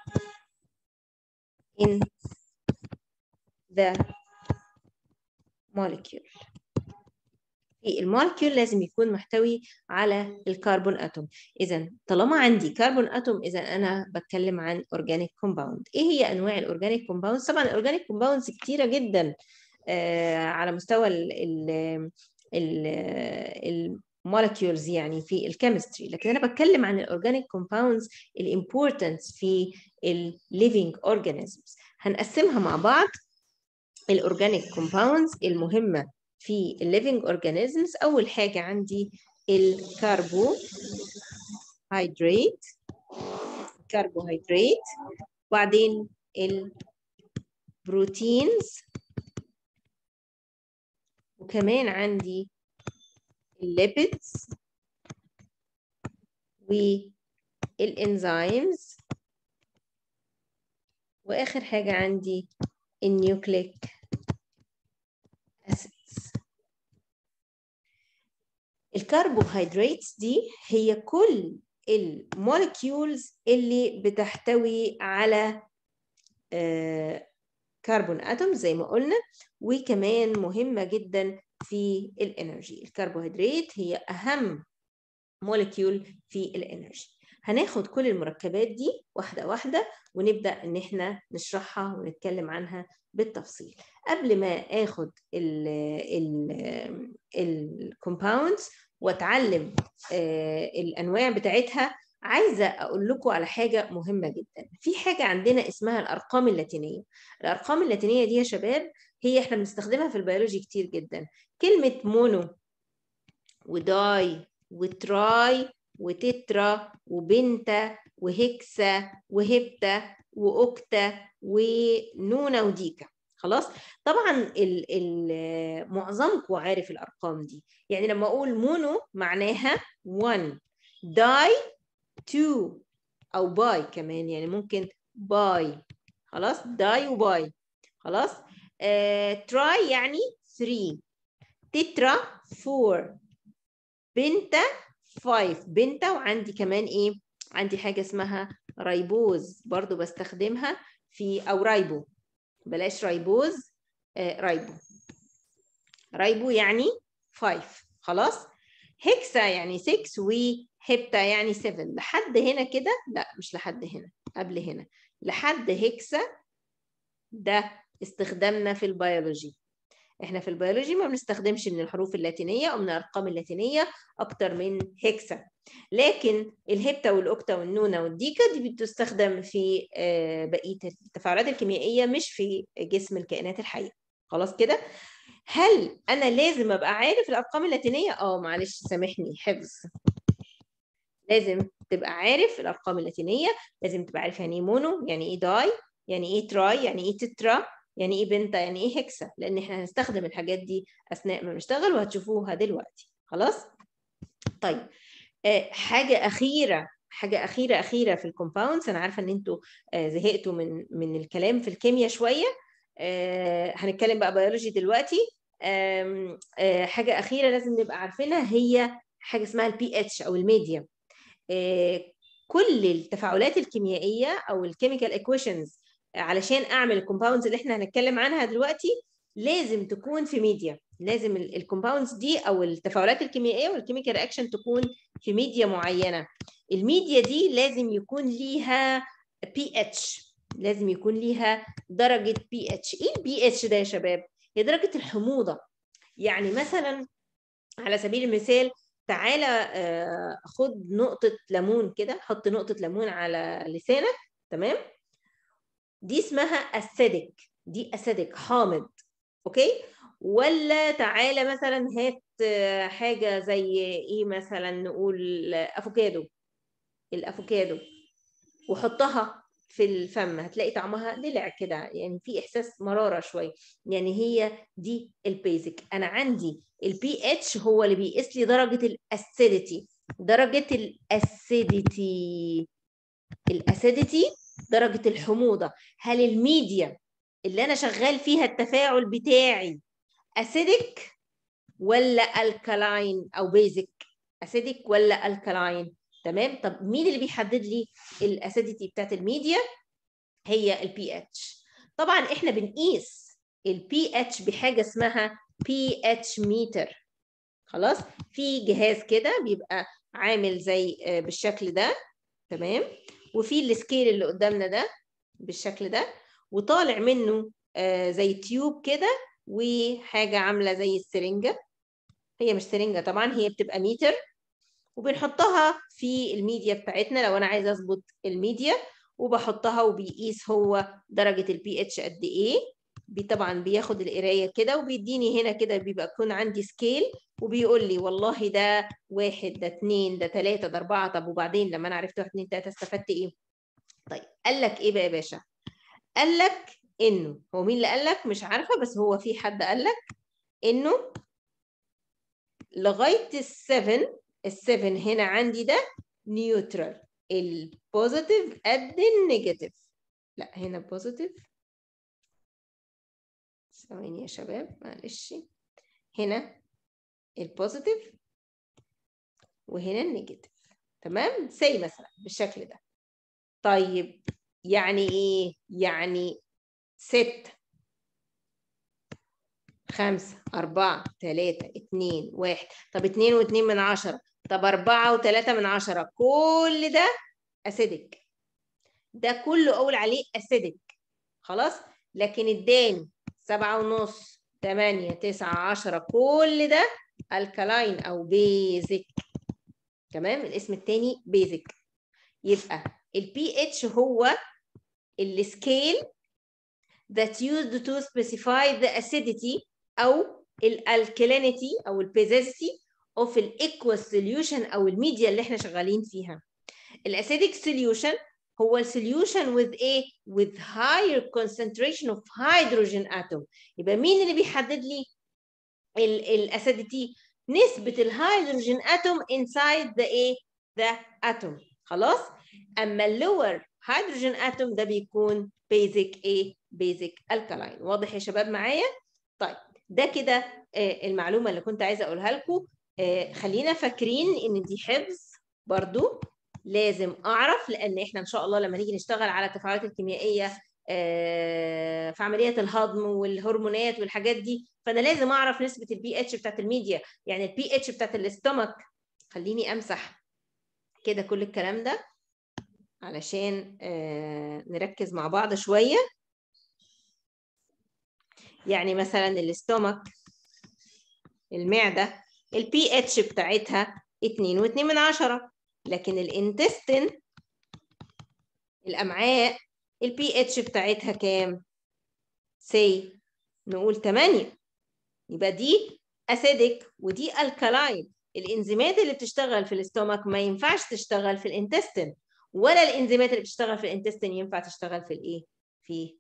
Speaker 1: in the molecule في المولكيول لازم يكون محتوي على الكربون اتوم اذا طالما عندي كربون اتوم اذا انا بتكلم عن اورجانيك كومباوند ايه هي انواع الاورجانيك كومباوندز طبعا الاورجانيك كومباوندز كتيره جدا آه على مستوى ال ال ال المولكيولز يعني في الكيمستري لكن انا بتكلم عن الاورجانيك كومباوندز الامبورتنس في الليفينج اورجانيزمز هنقسمها مع بعض الاورجانيك كومباوندز المهمه في الليفينج اورجانيزمز اول حاجه عندي الكربو هيدريت كربوهيدرات وبعدين البروتينز وكمان عندي الليبيدز والانزيمز واخر حاجه عندي النيوكليك اسيدز الكربوهيدرات دي هي كل المولكيولز اللي بتحتوي على كربون اتوم زي ما قلنا وكمان مهمه جدا في الانرجي الكربوهيدرات هي اهم مولكيول في الانرجي هناخد كل المركبات دي واحده واحده ونبدا ان احنا نشرحها ونتكلم عنها بالتفصيل قبل ما اخد الكومباوندز واتعلم الانواع بتاعتها عايزه اقول لكم على حاجه مهمه جدا في حاجه عندنا اسمها الارقام اللاتينيه الارقام اللاتينيه دي يا شباب هي احنا بنستخدمها في البيولوجي كتير جدا كلمه مونو وداي وتراي وتترا وبنتا وهكسا وهبتا واوكتا ونونا وديكا خلاص طبعا ال ال معظمكم عارف الارقام دي يعني لما اقول مونو معناها 1 داي 2 او باي كمان يعني ممكن باي خلاص داي وباي خلاص آه، تراي يعني 3 تترا 4 بنتا 5 بنتا وعندي كمان ايه عندي حاجه اسمها رايبوز برضو بستخدمها في او رايبو بلاش رايبوز آه رايبو رايبو يعني 5 خلاص هكسا يعني 6 وهبتا يعني 7 لحد هنا كده لا مش لحد هنا قبل هنا لحد هكسا ده استخدامنا في البيولوجي احنا في البيولوجي ما بنستخدمش من الحروف اللاتينيه او من الارقام اللاتينيه اكتر من هكسا لكن الهبتا والاوكتا والنونا والديكا دي بتستخدم في بقيه التفاعلات الكيميائيه مش في جسم الكائنات الحيه خلاص كده هل انا لازم ابقى عارف الارقام اللاتينيه اه معلش سامحني حفظ لازم تبقى عارف الارقام اللاتينيه لازم تبقى عارف يعني ايه مونو يعني ايه داي يعني ايه تراي يعني ايه تترا يعني ايه بنتا يعني ايه هكسا لان احنا هنستخدم الحاجات دي اثناء ما بنشتغل وهتشوفوها دلوقتي خلاص طيب آه حاجه اخيره حاجه اخيره اخيره في الكومباوندز انا عارفه ان انتوا آه زهقتوا من من الكلام في الكيمياء شويه آه هنتكلم بقى بيولوجي دلوقتي آه حاجه اخيره لازم نبقى عارفينها هي حاجه اسمها البي اتش او الميديا آه كل التفاعلات الكيميائيه او الكيميكال ايكويشنز علشان اعمل الكومباوندز اللي احنا هنتكلم عنها دلوقتي لازم تكون في ميديا لازم الكومباوندز دي او التفاعلات الكيميائيه والكيميكال رياكشن تكون في ميديا معينه الميديا دي لازم يكون ليها بي اتش لازم يكون ليها درجه بي اتش ايه البي اتش ده يا شباب هي درجه الحموضه يعني مثلا على سبيل المثال تعالى آه، خد نقطة ليمون كده حط نقطة ليمون على لسانك تمام دي اسمها أسيدك دي أسيدك حامض أوكي ولا تعالى مثلا هات آه، حاجة زي إيه مثلا نقول أفوكادو الأفوكادو وحطها في الفم هتلاقي طعمها دلع كده يعني في احساس مراره شويه يعني هي دي البيزك انا عندي البي اتش هو اللي بيقيس لي درجه الاسيديتي درجه الاسيديتي الاسيديتي درجه الحموضه هل الميديا اللي انا شغال فيها التفاعل بتاعي اسيدك ولا الكالاين او بيزك اسيدك ولا الكالاين تمام طب مين اللي بيحدد لي الاسيديتي بتاعت الميديا هي البي اتش طبعا احنا بنقيس البي اتش بحاجه اسمها بي اتش ميتر خلاص في جهاز كده بيبقى عامل زي بالشكل ده تمام وفي السكيل اللي قدامنا ده بالشكل ده وطالع منه زي تيوب كده وحاجه عامله زي السرنجه هي مش سرنجه طبعا هي بتبقى ميتر وبنحطها في الميديا بتاعتنا لو انا عايزه اظبط الميديا وبحطها وبيقيس هو درجه البي اتش قد ايه بي طبعا بياخد القرايه كده وبيديني هنا كده بيبقى يكون عندي سكيل وبيقول لي والله ده واحد ده اتنين ده تلاته ده اربعه طب وبعدين لما انا عرفت واحد اتنين تلاته استفدت ايه؟ طيب قال لك ايه بقى يا باشا؟ قال لك انه هو مين اللي قال لك؟ مش عارفه بس هو في حد قال لك انه لغايه السفن السفن هنا عندي ده نيوترال البوزيتيف قد النيجاتيف لا هنا بوزيتيف ثواني يا شباب معلش هنا البوزيتيف وهنا النيجاتيف تمام زي مثلا بالشكل ده طيب يعني ايه يعني ستة خمسة أربعة تلاتة اتنين واحد طب اتنين واتنين من عشرة طب أربعة وتلاتة من عشرة كل ده أسيدك ده كله أقول عليه أسيدك خلاص لكن اداني سبعة ونص تمانية تسعة عشرة كل ده الكلاين أو بيزك تمام الاسم التاني بيزك يبقى البي اتش هو السكيل that used to specify the acidity أو الالكالينيتي أو البيزيسيتي of الايكوال solution أو الميديا اللي احنا شغالين فيها الاسيدك solution هو السوليوشن with ايه؟ with higher concentration of hydrogen atom يبقى مين اللي بيحدد لي الاسيديتي؟ نسبة الهيدروجين اتوم inside the ايه؟ the atom خلاص؟ اما اللور هيدروجين اتوم ده بيكون basic ايه؟ basic alkaline واضح يا شباب معايا؟ طيب ده كده المعلومة اللي كنت عايزة اقولها لكم خلينا فاكرين ان دي حفظ برضو لازم اعرف لان احنا ان شاء الله لما نيجي نشتغل على التفاعلات الكيميائيه في عمليه الهضم والهرمونات والحاجات دي فانا لازم اعرف نسبه البي اتش بتاعت الميديا يعني البي اتش بتاعت الاستومك خليني امسح كده كل الكلام ده علشان نركز مع بعض شويه يعني مثلا الاستومك المعده البي اتش بتاعتها 2 و2 من عشرة لكن الانتستين الامعاء البي اتش بتاعتها كام سي نقول 8 يبقى دي اسيدك ودي الكالاين الانزيمات اللي بتشتغل في الاستومك ما ينفعش تشتغل في الانتستين ولا الانزيمات اللي بتشتغل في الانتستين ينفع تشتغل في الايه في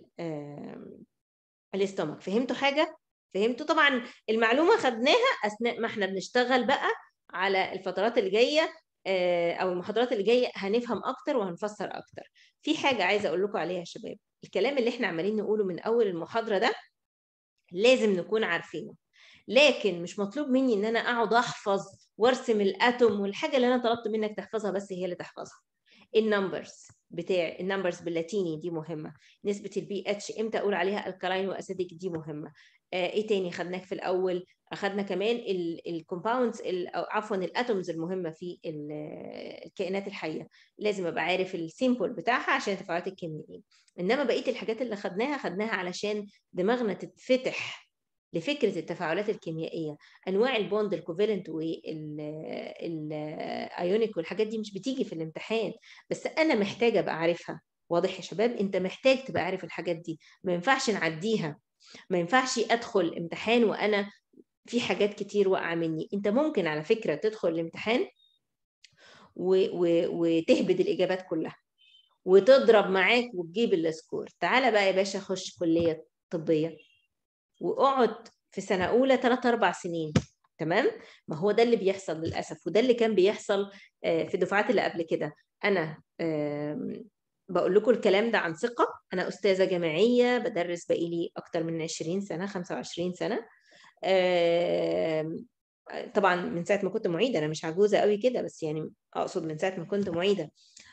Speaker 1: الاستومك فهمتوا حاجه فهمتوا طبعا المعلومه خدناها اثناء ما احنا بنشتغل بقى على الفترات اللي جايه او المحاضرات اللي جايه هنفهم اكتر وهنفسر اكتر في حاجه عايزه اقول لكم عليها يا شباب الكلام اللي احنا عمالين نقوله من اول المحاضره ده لازم نكون عارفينه لكن مش مطلوب مني ان انا اقعد احفظ وارسم الاتوم والحاجه اللي انا طلبت منك تحفظها بس هي اللي تحفظها النمبرز بتاع النمبرز باللاتيني دي مهمه نسبه البي اتش امتى اقول عليها الكلاين واسيدك دي مهمه ايه تاني خدناه في الاول اخدنا كمان الكومباوندز او عفوا الاتومز المهمه في الكائنات الحيه لازم ابقى عارف السيمبل بتاعها عشان التفاعلات الكيميائيه انما بقيه الحاجات اللي خدناها خدناها علشان دماغنا تتفتح لفكره التفاعلات الكيميائيه انواع البوند الكوفالنت والايونيك والحاجات دي مش بتيجي في الامتحان بس انا محتاجه ابقى عارفها واضح يا شباب انت محتاج تبقى عارف الحاجات دي ما ينفعش نعديها ما ينفعش ادخل امتحان وانا في حاجات كتير واقعه مني انت ممكن على فكره تدخل الامتحان و... و... وتهبد الاجابات كلها وتضرب معاك وتجيب السكور تعالى بقى يا باشا خش كليه طبيه واقعد في سنه اولى 3 4 سنين تمام ما هو ده اللي بيحصل للاسف وده اللي كان بيحصل في الدفعات اللي قبل كده انا بقول لكم الكلام ده عن ثقه انا استاذه جامعيه بدرس بقالي اكتر من 20 سنه 25 سنه طبعا من ساعه ما كنت معيده انا مش عجوزه قوي كده بس يعني اقصد من ساعه ما كنت معيده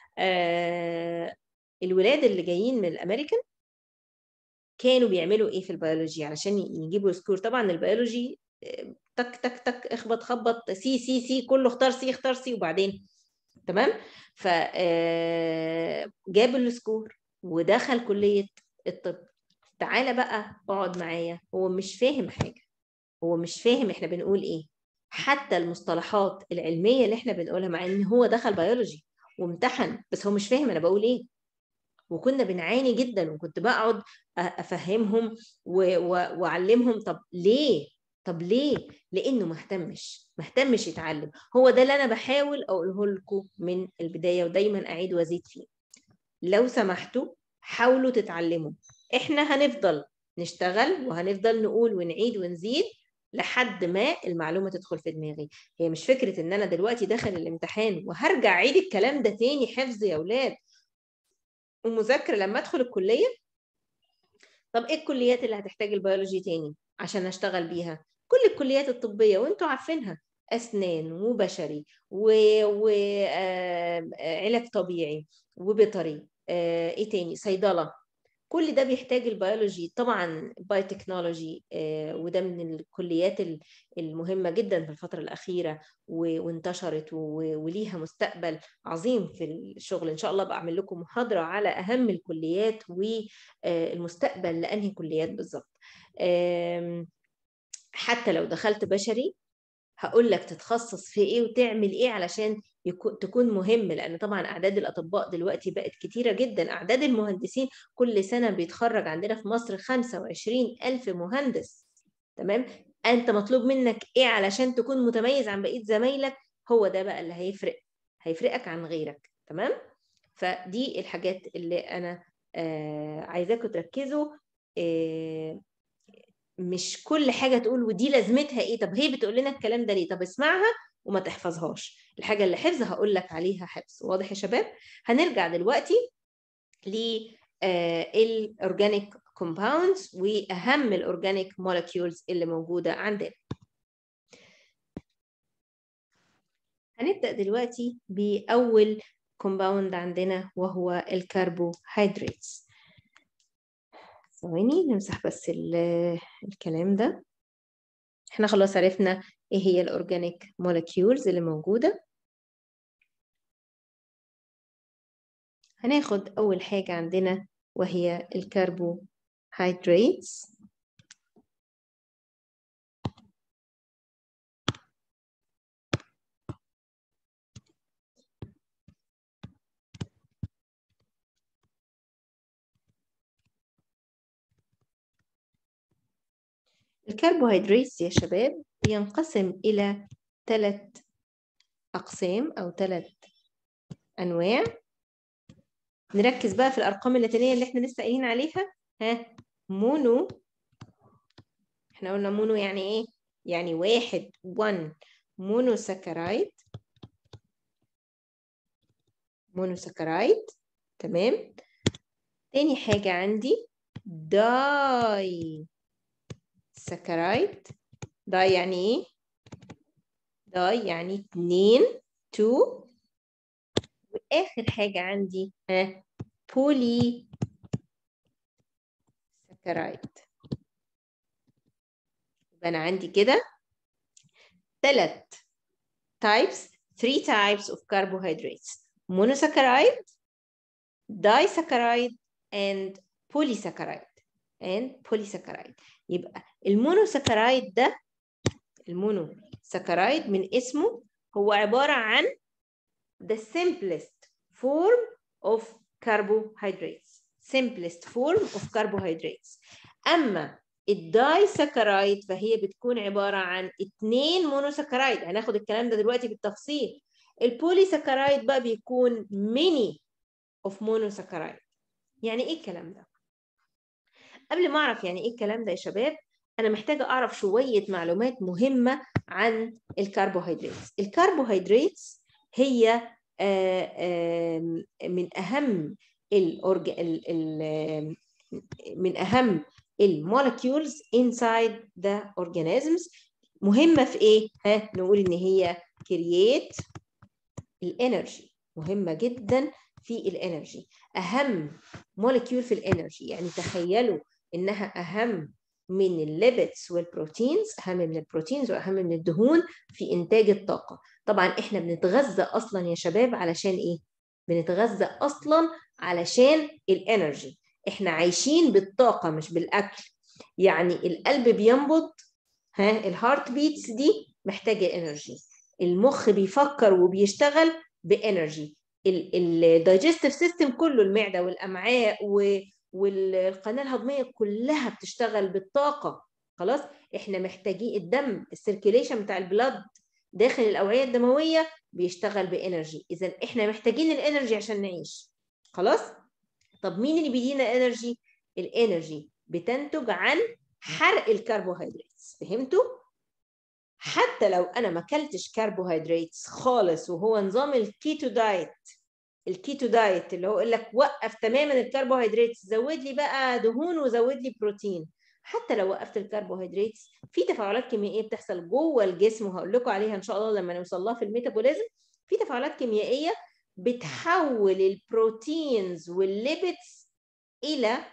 Speaker 1: الولاد اللي جايين من الامريكان كانوا بيعملوا ايه في البيولوجي علشان يجيبوا سكور طبعا البيولوجي تك تك تك اخبط خبط سي سي سي كله اختار سي اختار سي وبعدين تمام ف جاب السكور ودخل كليه الطب تعالى بقى اقعد معايا هو مش فاهم حاجه هو مش فاهم احنا بنقول ايه حتى المصطلحات العلميه اللي احنا بنقولها مع ان هو دخل بيولوجي وامتحن بس هو مش فاهم انا بقول ايه وكنا بنعاني جدا وكنت بقعد افهمهم واعلمهم طب ليه طب ليه لانه ما اهتمش ما اهتمش يتعلم هو ده اللي انا بحاول اقوله لكم من البدايه ودايما اعيد وازيد فيه لو سمحتوا حاولوا تتعلموا احنا هنفضل نشتغل وهنفضل نقول ونعيد ونزيد لحد ما المعلومه تدخل في دماغي هي مش فكره ان انا دلوقتي داخل الامتحان وهرجع اعيد الكلام ده تاني حفظ يا اولاد ومذاكره لما ادخل الكليه طب ايه الكليات اللي هتحتاج البيولوجي تاني عشان اشتغل بيها كل الكليات الطبيه وانتوا عارفينها اسنان وبشري وعلاج طبيعي وبيطري ايه تاني صيدله كل ده بيحتاج البيولوجي طبعا بايوتكنولوجي وده من الكليات المهمه جدا في الفتره الاخيره وانتشرت وليها مستقبل عظيم في الشغل ان شاء الله بعمل لكم محاضره على اهم الكليات والمستقبل لانهي كليات بالظبط حتى لو دخلت بشري هقول لك تتخصص في ايه وتعمل ايه علشان يكون تكون مهم لان طبعا اعداد الاطباء دلوقتي بقت كتيره جدا اعداد المهندسين كل سنه بيتخرج عندنا في مصر 25 الف مهندس تمام انت مطلوب منك ايه علشان تكون متميز عن بقيه زمايلك هو ده بقى اللي هيفرق هيفرقك عن غيرك تمام فدي الحاجات اللي انا آه عايزاكم تركزوا آه مش كل حاجه تقول ودي لازمتها ايه طب هي بتقول لنا الكلام ده ليه طب اسمعها وما تحفظهاش الحاجه اللي حفظ هقول لك عليها حفظ واضح يا شباب هنرجع دلوقتي للاورجانيك كومباوندز واهم الاورجانيك مولكيولز اللي موجوده عندنا هنبدا دلوقتي باول كومباوند عندنا وهو الكربوهيدراتس ثواني نمسح بس الكلام ده احنا خلاص عرفنا ايه هي الاورجانيك مولكيولز اللي موجوده هناخد اول حاجه عندنا وهي الكربوهيدراتس الكربوهيدرات يا شباب ينقسم إلى ثلاث أقسام أو ثلاث أنواع نركز بقى في الأرقام اللاتينية اللي احنا لسه قايلين عليها ها مونو احنا قلنا مونو يعني ايه؟ يعني واحد 1 مونوساكرايد مونوساكرايد تمام تاني حاجة عندي داي سكرايد داي يعني ايه داي يعني اتنين تو واخر حاجة عندي ها بولي سكرايد يبقى انا عندي كده ثلاث types three types of carbohydrates monosaccharide disaccharide and polysaccharide and polysaccharide يبقى المونوساكرايد ده المونوساكرايد من اسمه هو عبارة عن the simplest form of carbohydrates simplest form of carbohydrates أما الدايساكرايد فهي بتكون عبارة عن اتنين مونوساكرايد هناخد الكلام ده دلوقتي بالتفصيل البوليساكرايد بقى بيكون many of monosaccharide يعني ايه الكلام ده؟ قبل ما اعرف يعني ايه الكلام ده يا شباب انا محتاجه اعرف شويه معلومات مهمه عن الكربوهيدرات الكربوهيدرات هي من اهم الأورج... ال... ال... من اهم المولكيولز inside the organisms مهمه في ايه ها نقول ان هي كرييت الانرجي مهمه جدا في الانرجي اهم مولكيول في الانرجي يعني تخيلوا انها اهم من الليبتس والبروتينز اهم من البروتينز واهم من الدهون في انتاج الطاقه طبعا احنا بنتغذى اصلا يا شباب علشان ايه بنتغذى اصلا علشان الانرجي احنا عايشين بالطاقه مش بالاكل يعني القلب بينبض ها الهارت بيتس دي محتاجه انرجي المخ بيفكر وبيشتغل بانرجي الدايجستيف سيستم كله المعده والامعاء و والقناه الهضميه كلها بتشتغل بالطاقه خلاص احنا محتاجين الدم السيركيليشن بتاع البلد داخل الاوعيه الدمويه بيشتغل بانرجي اذا احنا محتاجين الانرجي عشان نعيش خلاص طب مين اللي بيدينا انرجي الانرجي بتنتج عن حرق الكربوهيدرات فهمتوا حتى لو انا ما اكلتش كربوهيدرات خالص وهو نظام الكيتو دايت الكيتو دايت اللي هو يقول لك وقف تماما الكربوهيدرات زود لي بقى دهون وزود لي بروتين حتى لو وقفت الكربوهيدرات في تفاعلات كيميائيه بتحصل جوه الجسم وهقول لكم عليها ان شاء الله لما نوصل لها في الميتابوليزم في تفاعلات كيميائيه بتحول البروتينز والليبيدز الى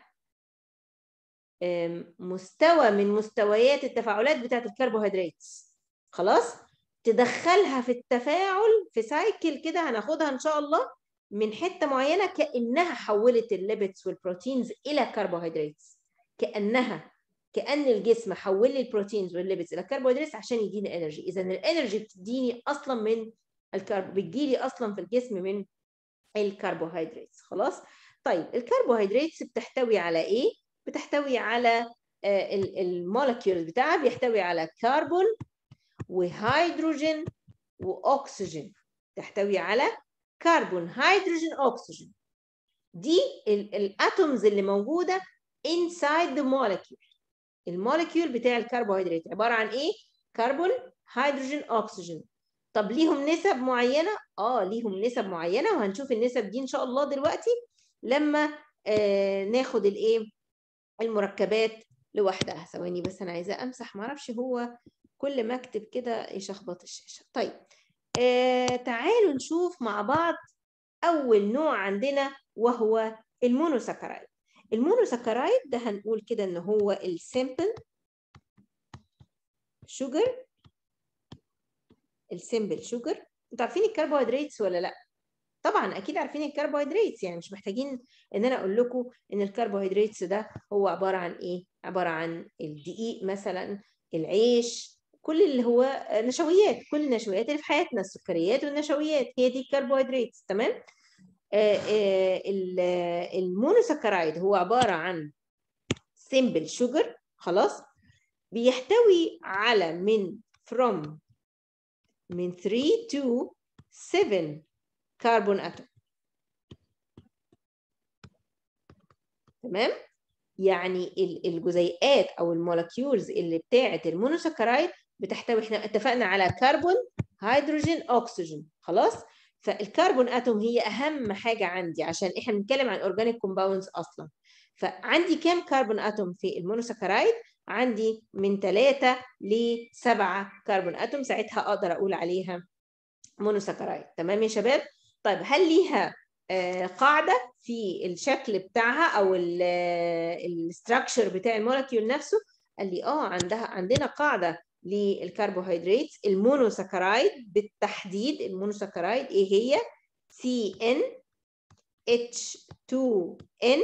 Speaker 1: مستوى من مستويات التفاعلات بتاعت الكربوهيدرات خلاص تدخلها في التفاعل في سايكل كده هناخدها ان شاء الله من حته معينه كانها حولت الليبيدز والبروتينز الى كربوهيدرات كانها كان الجسم حول لي البروتينز والليبيدز الى كربوهيدرات عشان يديني انرجي اذا الانرجي بتديني اصلا من الكرب بتجيلي اصلا في الجسم من الكربوهيدرات خلاص طيب الكربوهيدرات بتحتوي على ايه بتحتوي على المولكيولز بتاعها بيحتوي على كربون وهيدروجين واكسجين تحتوي على كربون هيدروجين اكسجين دي الاتومز اللي موجوده inside the molecule المولكيول بتاع الكربوهيدرات عباره عن ايه كربون هيدروجين اكسجين طب ليهم نسب معينه اه ليهم نسب معينه وهنشوف النسب دي ان شاء الله دلوقتي لما آه ناخد الايه المركبات لوحدها ثواني بس انا عايزه امسح معرفش هو كل ما اكتب كده يشخبط الشاشه طيب آه تعالوا نشوف مع بعض اول نوع عندنا وهو المونوساكرايد المونوساكرايد ده هنقول كده ان هو السيمبل شوجر السيمبل شوجر انتوا عارفين الكربوهيدرات ولا لا طبعا اكيد عارفين الكربوهيدرات يعني مش محتاجين ان انا اقول لكم ان الكربوهيدرات ده هو عباره عن ايه عباره عن الدقيق مثلا العيش كل اللي هو نشويات كل النشويات اللي في حياتنا السكريات والنشويات هي دي الكربوهيدرات تمام المونوساكرايد هو عباره عن سيمبل شوجر خلاص بيحتوي على من from من 3 to 7 كربون اتوم تمام يعني الجزيئات او المولكيولز اللي بتاعه المونوساكرايد بتحتوي احنا اتفقنا على كربون هيدروجين اكسجين خلاص فالكربون اتوم هي اهم حاجه عندي عشان احنا بنتكلم عن اورجانيك كومباوندز اصلا فعندي كام كربون اتوم في المونوساكرايد عندي من 3 ل 7 كربون اتوم ساعتها اقدر اقول عليها مونوساكرايد تمام يا شباب طيب هل ليها قاعده في الشكل بتاعها او الاستراكشر بتاع المولكيول نفسه قال لي اه عندها عندنا قاعده للكربوهيدرات المونوساكرايد بالتحديد المونوساكرايد ايه هي CN H2N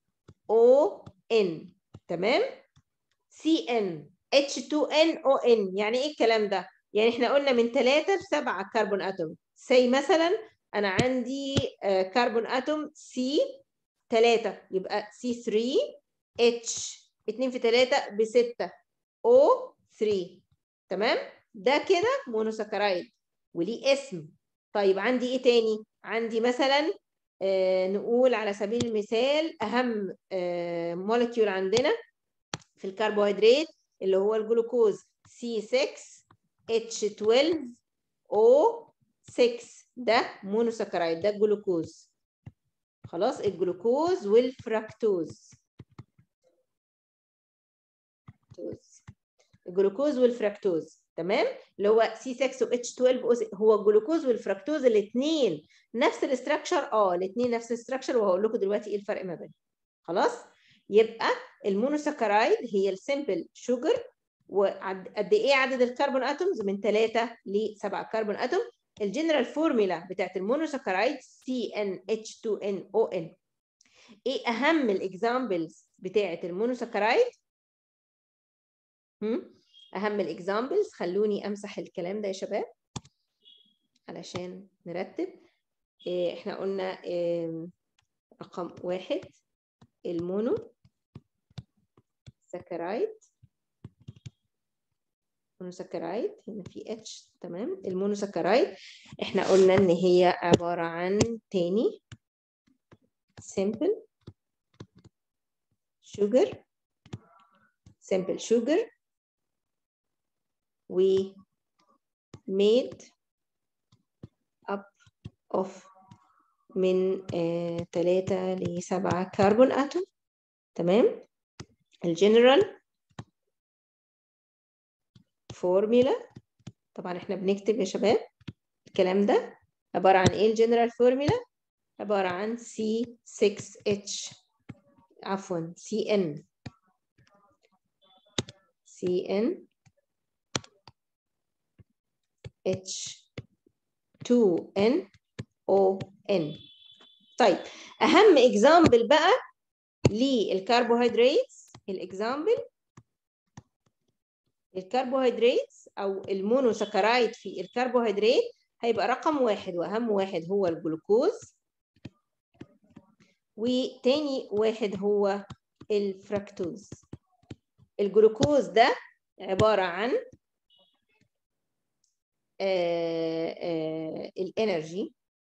Speaker 1: ON تمام CN H2NON يعني ايه الكلام ده يعني احنا قلنا من 3 ل 7 كربون اتوم زي مثلا انا عندي كربون اتوم سي 3 يبقى سي 3 اتش 2 في 3 ب 6 او 3 تمام ده كده مونوساكرايد وليه اسم طيب عندي ايه تاني عندي مثلا آه نقول على سبيل المثال اهم آه مولكيول عندنا في الكربوهيدرات اللي هو الجلوكوز C6H12O6 ده مونوساكرايد ده الجلوكوز خلاص الجلوكوز والفركتوز الجلوكوز والفركتوز تمام اللي هو سي 6 و اتش 12 هو الجلوكوز والفركتوز الاثنين نفس الاستراكشر اه الاثنين نفس الاستراكشر وهقول لكم دلوقتي ايه الفرق ما بينهم خلاص يبقى المونوساكرايد هي السمبل شوجر وقد ايه عدد الكربون اتومز من 3 ل 7 كربون اتوم الجنرال فورمولا بتاعت المونوساكرايد CnH2nOn ايه اهم الاكزامبلز بتاعت المونوساكرايد اهم الاكزامبلز خلوني امسح الكلام ده يا شباب علشان نرتب إيه احنا قلنا إيه رقم واحد المونو ساكرايد مونوساكرايد هنا في اتش تمام المونوساكرايد احنا قلنا ان هي عبارة عن تاني simple sugar simple sugar we made up of من آه 3 ل 7 كربون اتوم تمام الجنرال فورميلا طبعا احنا بنكتب يا شباب الكلام ده عبارة عن ايه الجنرال فورميلا عبارة عن C6H عفوا CN CN H2N ON طيب أهم إكزامبل بقى للكربوهيدرات الإكزامبل الكربوهيدرات أو المونوساكرايد في الكربوهيدرات هيبقى رقم واحد وأهم واحد هو الجلوكوز وتاني واحد هو الفركتوز الجلوكوز ده عبارة عن الانرجي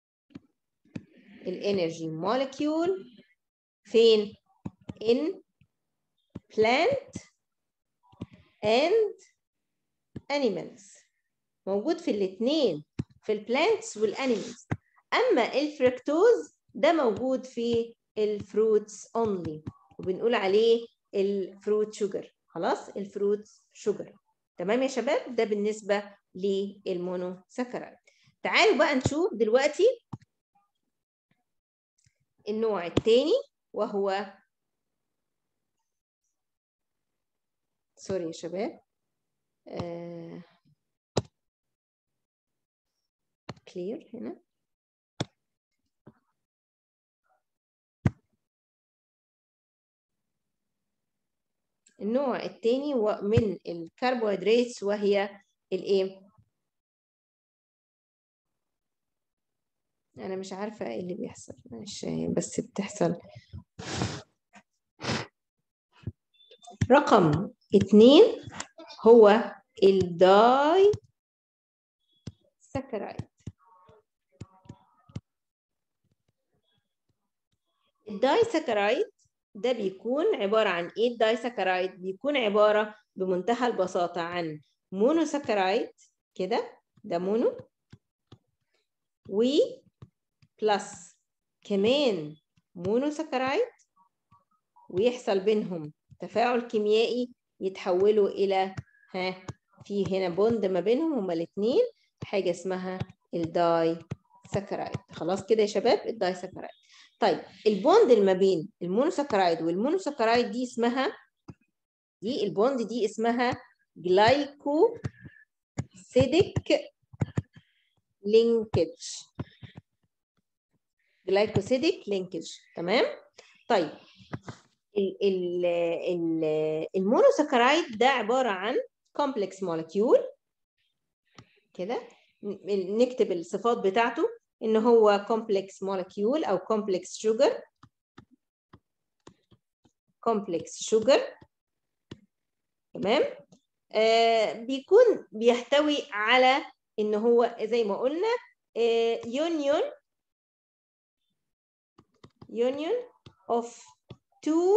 Speaker 1: الانرجي molecule فين in plant and animals موجود في الاثنين في البلانتس والانيمالز اما الفركتوز ده موجود في الفروتس اونلي وبنقول عليه الفروت شوجر خلاص الفروت شوجر تمام يا شباب ده بالنسبه للمونوساكرايد تعالوا بقى نشوف دلوقتي النوع الثاني وهو سوري يا شباب آه... كلير هنا النوع الثاني من الكربوهيدرات وهي الايه انا مش عارفه ايه اللي بيحصل مش بس بتحصل رقم اتنين هو الداي سكرايد الداي سكرايد ده بيكون عبارة عن ايه الداي سكرايد بيكون عبارة بمنتهى البساطة عن مونوساكرايد كده ده مونو و بلس كمان مونوساكرايد ويحصل بينهم تفاعل كيميائي يتحولوا الى ها في هنا بوند ما بينهم هما الاثنين حاجه اسمها الداي ساكرايد خلاص كده يا شباب الداي ساكرايد طيب البوند اللي ما بين المونوساكرايد والمونوساكرايد دي اسمها دي البوند دي اسمها جلايكوسيديك لينكج جلايكوسيديك لينكج تمام طيب ال ال ال المونوساكرايد ده عباره عن كومبلكس مولكيول كده نكتب الصفات بتاعته ان هو كومبلكس مولكيول او كومبلكس شوجر كومبلكس شوجر تمام آه بيكون بيحتوي على ان هو زي ما قلنا آه يونيون union of two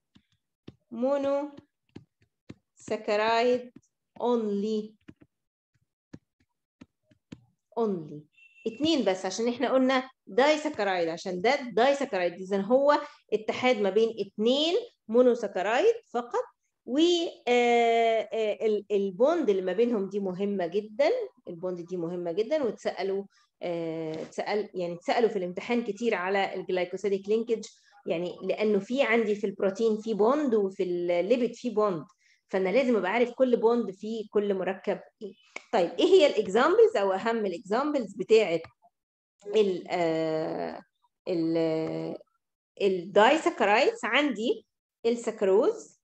Speaker 1: monosaccharide only only اتنين بس عشان احنا قلنا دايسكرايد عشان ده دايسكرايد اذا هو اتحاد ما بين اتنين مونوسكرايد فقط والبوند اللي ما بينهم دي مهمه جدا البوند دي مهمه جدا واتسالوا اتسال يعني اتسالوا في الامتحان كتير على الجلايكوسيديك لينكج يعني لانه في عندي في البروتين في بوند وفي الليبيد في بوند فانا لازم ابقى عارف كل بوند في كل مركب ايه طيب ايه هي الاكزامبلز او اهم الاكزامبلز بتاعه ال ال الدايسكرايدز عندي السكروز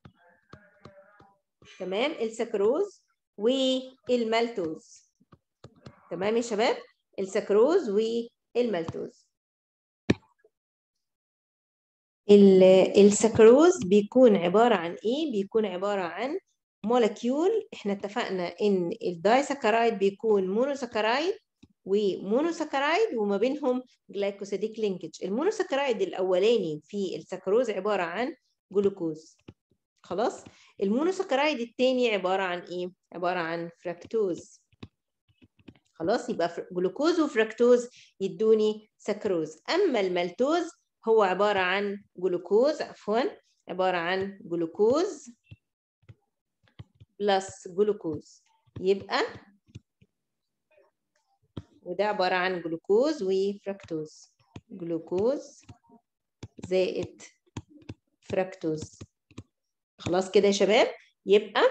Speaker 1: تمام السكروز والمالتوز تمام يا شباب السكروز والمالتوز السكروز بيكون عبارة عن إيه؟ بيكون عبارة عن مولكيول إحنا اتفقنا إن الدايسكرايد بيكون مونوسكرايد ومونوسكرايد وما بينهم جلايكوسيديك لينكج المونوسكرايد الأولاني في السكروز عبارة عن جلوكوز خلاص المونوسكرايد الثاني عبارة عن إيه؟ عبارة عن فركتوز خلاص يبقى جلوكوز وفركتوز يدوني سكروز أما المالتوز هو عبارة عن جلوكوز عفوا عبارة عن جلوكوز بلس جلوكوز يبقى وده عبارة عن جلوكوز وفركتوز جلوكوز زائد فركتوز خلاص كده يا شباب يبقى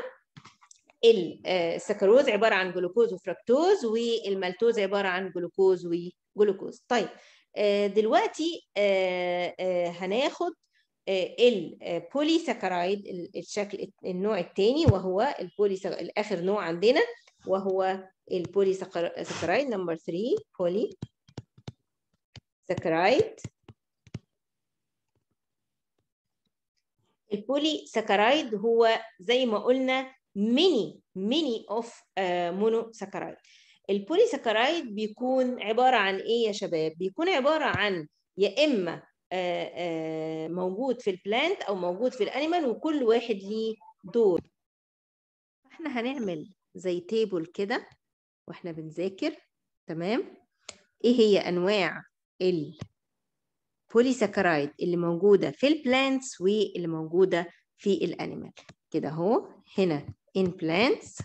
Speaker 1: السكروز عبارة عن جلوكوز وفركتوز والمالتوز عبارة عن جلوكوز وجلوكوز طيب دلوقتي هناخد البوليساكرايد الشكل النوع الثاني وهو البولي الاخر نوع عندنا وهو البوليساكرايد نمبر 3 بولي ساكرايد البولي ساكرايد هو زي ما قلنا ميني ميني اوف مونو ساكرايد البولي ساكرايد بيكون عباره عن ايه يا شباب بيكون عباره عن يا اما آآ آآ موجود في البلانت او موجود في الانيمال وكل واحد ليه دور احنا هنعمل زي تيبل كده واحنا بنذاكر تمام ايه هي انواع البوليساكرايد اللي موجوده في البلانتس واللي موجوده في الانيمال كده اهو هنا in plants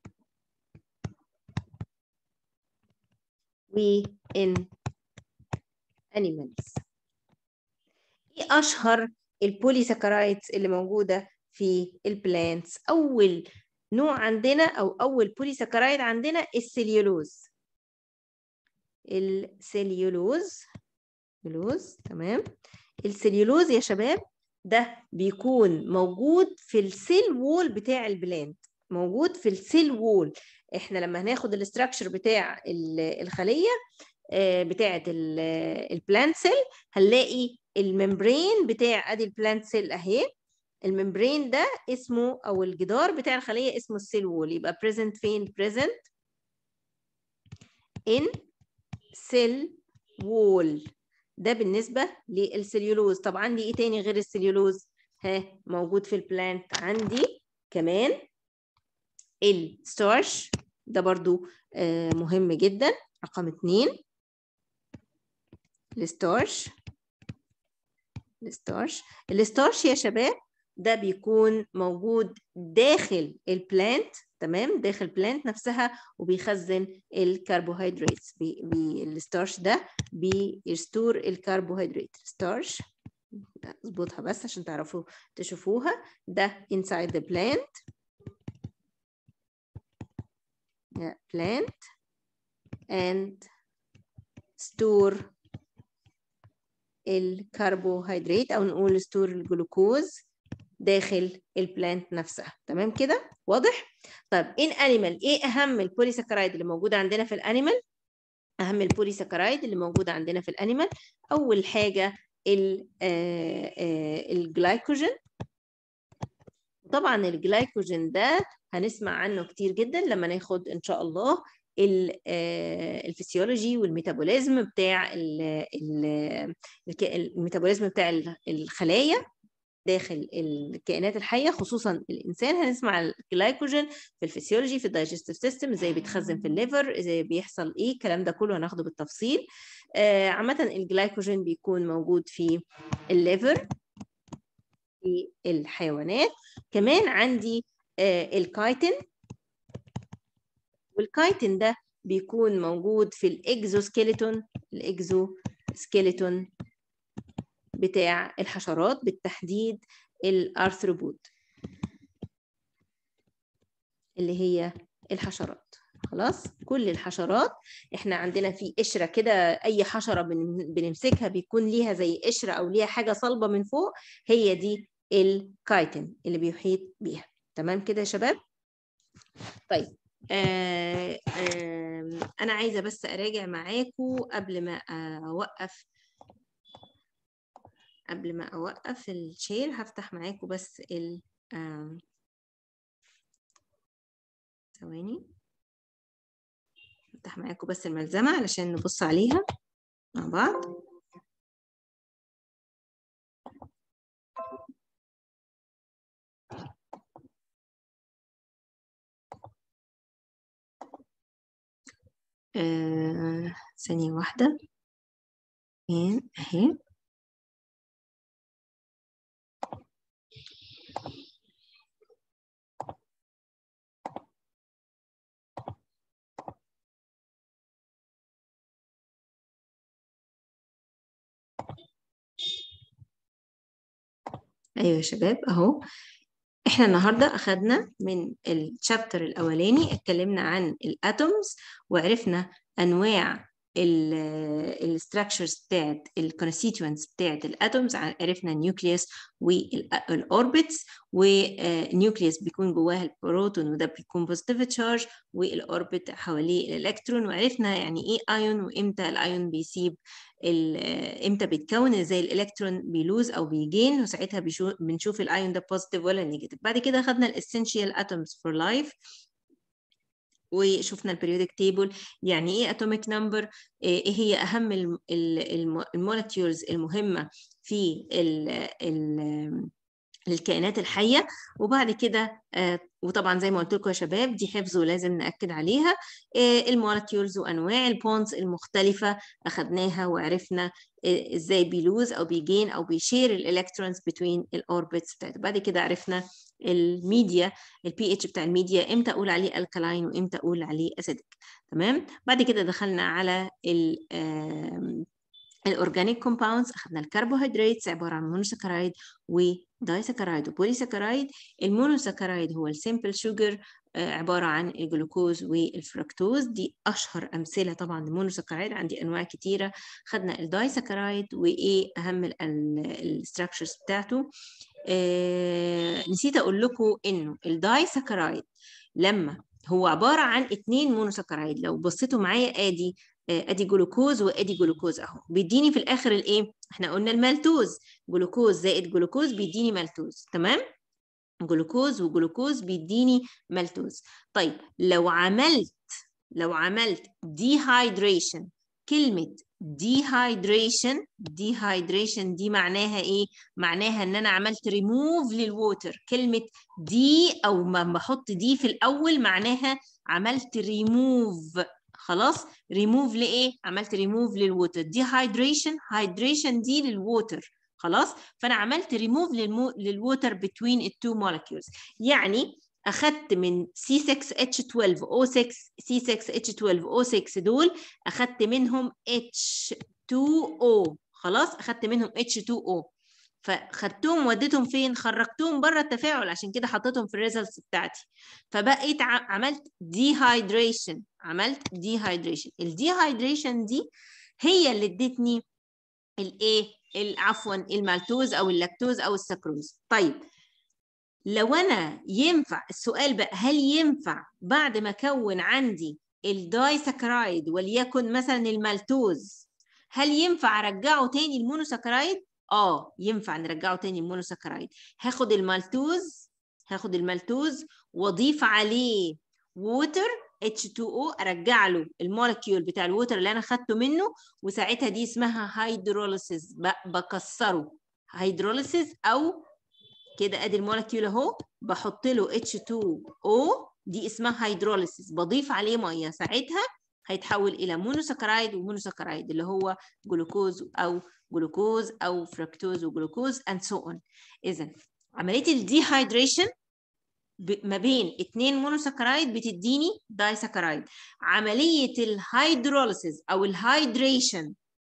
Speaker 1: و in animals ايه اشهر البوليساكرايدز اللي موجوده في البلانتس اول نوع عندنا او اول بوليساكرايد عندنا السليولوز السليولوز سليولوز تمام السليولوز يا شباب ده بيكون موجود في السيل وول بتاع البلانت موجود في السيل وول احنا لما هناخد الاستراكشر بتاع الخليه بتاعه البلانت سيل هنلاقي الممبرين بتاع ادي البلانت سيل اهي الممبرين ده اسمه او الجدار بتاع الخليه اسمه السيل وول يبقى present فين present in cell wall ده بالنسبه للسليولوز طب عندي ايه تاني غير السليولوز ها موجود في البلانت عندي كمان الستارش ده برضو آه مهم جدا رقم اتنين الستارش الستارش الستارش يا شباب ده بيكون موجود داخل البلانت تمام داخل البلانت نفسها وبيخزن الكربوهيدرات بي بي الستارش ده بيستور الكربوهيدرات ستارش اظبطها بس عشان تعرفوا تشوفوها ده inside the plant yeah, plant and store الكربوهيدرات او نقول ستور الجلوكوز داخل البلانت نفسها تمام كده واضح طيب ان انيمال ايه اهم البوليساكرايد اللي موجوده عندنا في الانيمال اهم البوليساكرايد اللي موجوده عندنا في الانيمال اول حاجه الجلايكوجين طبعا الجلايكوجين ده هنسمع عنه كتير جدا لما ناخد ان شاء الله الفسيولوجي والميتابوليزم بتاع الميتابوليزم بتاع الخلايا داخل الكائنات الحيه خصوصا الانسان هنسمع الجلايكوجين في الفسيولوجي في الدايجستيف سيستم ازاي بيتخزن في الليفر ازاي بيحصل ايه الكلام ده كله هناخده بالتفصيل آه عامه الجلايكوجين بيكون موجود في الليفر في الحيوانات كمان عندي آه الكايتين والكايتين ده بيكون موجود في الاكزوسكيلتون الاكزوسكيلتون بتاع الحشرات بالتحديد الارثروبود اللي هي الحشرات خلاص كل الحشرات احنا عندنا في قشره كده اي حشره بنمسكها بيكون ليها زي قشره او ليها حاجه صلبه من فوق هي دي الكايتين اللي بيحيط بيها تمام كده يا شباب طيب آه آه انا عايزه بس اراجع معاكم قبل ما اوقف قبل ما اوقف الشير هفتح معاكم بس ال ثواني هفتح معاكم بس الملزمه علشان نبص عليها مع بعض آه، ثانية واحدة اهي ايوه يا شباب اهو احنا النهارده اخدنا من الشابتر الاولاني اتكلمنا عن الاتومز وعرفنا انواع الستراكشرز بتاعت الكونستيتوينتس بتاعت الاتومز عرفنا النيوكليوس والاوربتس والنيوكليوس بيكون جواها البروتون وده بيكون بوزيتيف تشارج والاوربت حواليه الالكترون وعرفنا يعني ايه ايون وامتى الايون بيسيب امتى بيتكون ازاي الالكترون بيلوز او بيجين وساعتها بنشوف الايون ده بوزيتيف ولا نيجاتيف بعد كده خدنا الاسينشال اتومز فور لايف وشفنا البريودك تيبل يعني ايه اتوميك نمبر ايه هي اهم المولكيولز المهمه في ال ال الكائنات الحيه وبعد كده وطبعا زي ما قلت لكم يا شباب دي حفظ ولازم ناكد عليها المولكيولز وانواع البونز المختلفه اخذناها وعرفنا ازاي بيلوز او بيجين او بيشير الالكترونز بين الاوربتس بتاعته بعد كده عرفنا الميديا البي اتش بتاع الميديا امتى اقول عليه الكلاين وامتى اقول عليه اسيدك تمام بعد كده دخلنا على ال الاورجانيك كومباوندز اخذنا الكربوهيدرات عباره عن مونوساكرايد ودايساكرايد وبوليساكرايد المونوساكرايد هو السيمبل شوجر عباره عن الجلوكوز والفركتوز دي اشهر امثله طبعا المونوساكرايد عندي انواع كتيره خدنا الدايساكرايد وايه اهم الستراكشرز بتاعته آه نسيت اقول لكم انه الدايساكرايد لما هو عباره عن اتنين مونوساكرايد لو بصيتوا معايا ادي ادي جلوكوز وادي جلوكوز اهو بيديني في الاخر الايه احنا قلنا المالتوز جلوكوز زائد جلوكوز بيديني مالتوز تمام جلوكوز وجلوكوز بيديني مالتوز طيب لو عملت لو عملت ديهايدريشن كلمه ديهايدريشن ديهايدريشن دي معناها ايه معناها ان انا عملت ريموف للووتر كلمه دي او ما بحط دي في الاول معناها عملت ريموف خلاص ريموف لايه عملت ريموف للووتر دي هايدريشن هايدريشن دي للووتر خلاص فانا عملت ريموف للووتر بتوين التو مولكيولز يعني اخدت من C6H12O6 C6H12O6 دول اخدت منهم H2O خلاص اخدت منهم H2O فخدتهم وديتهم فين خرجتهم بره التفاعل عشان كده حطيتهم في الريزلتس بتاعتي فبقيت عملت ديهايدريشن عملت ديهايدريشن الديهايدريشن دي هي اللي ادتني الايه عفوا المالتوز او اللاكتوز او السكروز طيب لو انا ينفع السؤال بقى هل ينفع بعد ما اكون عندي الدايسكرايد وليكن مثلا المالتوز هل ينفع ارجعه تاني المونوسكرايد اه ينفع نرجعه تاني المونوسكرايد هاخد المالتوز هاخد المالتوز واضيف عليه ووتر H2O ارجع له المولكيول بتاع الووتر اللي انا خدته منه وساعتها دي اسمها هيدروليسيس بكسره هيدروليسيس او كده ادي المولكيول اهو بحط له H2O دي اسمها هيدروليسيس بضيف عليه ميه ساعتها هيتحول الى مونوسكرايد ومونوسكرايد اللي هو جلوكوز او جلوكوز او فركتوز وجلوكوز and so on اذا عمليه الديهايدريشن ما بين اتنين مونوسكرايد بتديني دايسكرايد عمليه الهيدروليسيس او الهيدريشن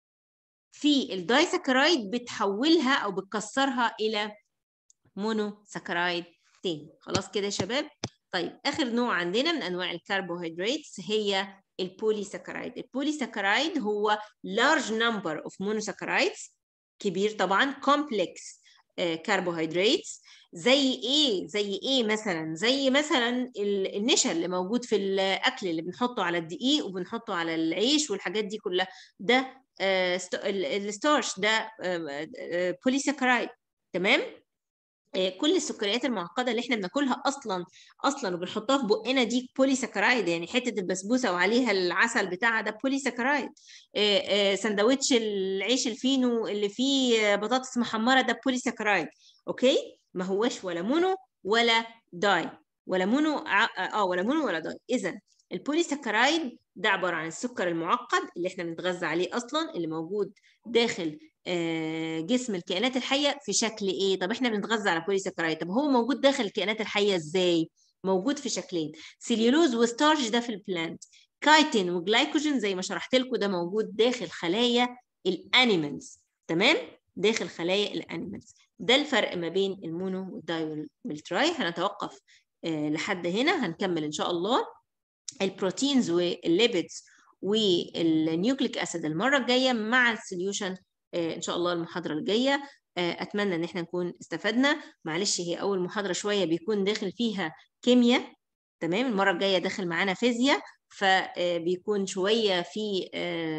Speaker 1: في الدايسكرايد بتحولها او بتكسرها الى مونوسكرايد تاني خلاص كده يا شباب طيب اخر نوع عندنا من انواع الكربوهيدرات هي البوليساكرايد البوليساكرايد هو large number of monosaccharides كبير طبعا complex كربوهيدرات زي ايه زي ايه مثلا زي مثلا النشا اللي موجود في الاكل اللي بنحطه على الدقيق وبنحطه على العيش والحاجات دي كلها ده الستارش ده بوليساكرايد تمام كل السكريات المعقده اللي احنا بناكلها اصلا اصلا وبنحطها في بقنا دي بوليساكرايد يعني حته البسبوسه وعليها العسل بتاعها ده بوليساكرايد سندوتش العيش الفينو اللي فيه بطاطس محمره ده بوليساكرايد اوكي ما هوش ولا مونو ولا داي ولا مونو اه ولا مونو ولا داي اذا البوليساكرايد ده عباره عن السكر المعقد اللي احنا بنتغذى عليه اصلا اللي موجود داخل جسم الكائنات الحيه في شكل ايه طب احنا بنتغذى على بوليساكرايد طب هو موجود داخل الكائنات الحيه ازاي موجود في شكلين سيليولوز وستارش ده في البلانت كايتين وجلايكوجين زي ما شرحت لكم ده موجود داخل خلايا الانيمالز تمام داخل خلايا الانيمالز ده الفرق ما بين المونو والداي والتراي هنتوقف لحد هنا هنكمل ان شاء الله البروتينز والليبيدز والنيوكليك اسيد المره الجايه مع السوليوشن ان شاء الله المحاضره الجايه اتمنى ان احنا نكون استفدنا معلش هي اول محاضره شويه بيكون داخل فيها كيمياء تمام المره الجايه داخل معانا فيزياء فبيكون شويه في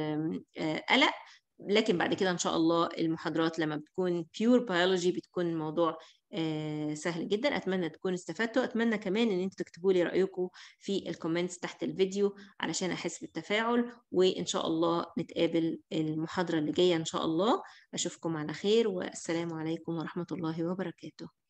Speaker 1: قلق لكن بعد كده ان شاء الله المحاضرات لما بتكون بيور بيولوجي بتكون الموضوع سهل جدا اتمنى تكونوا استفدتوا اتمنى كمان ان انتوا تكتبوا لي رايكم في الكومنتس تحت الفيديو علشان احس بالتفاعل وان شاء الله نتقابل المحاضره اللي جايه ان شاء الله اشوفكم على خير والسلام عليكم ورحمه الله وبركاته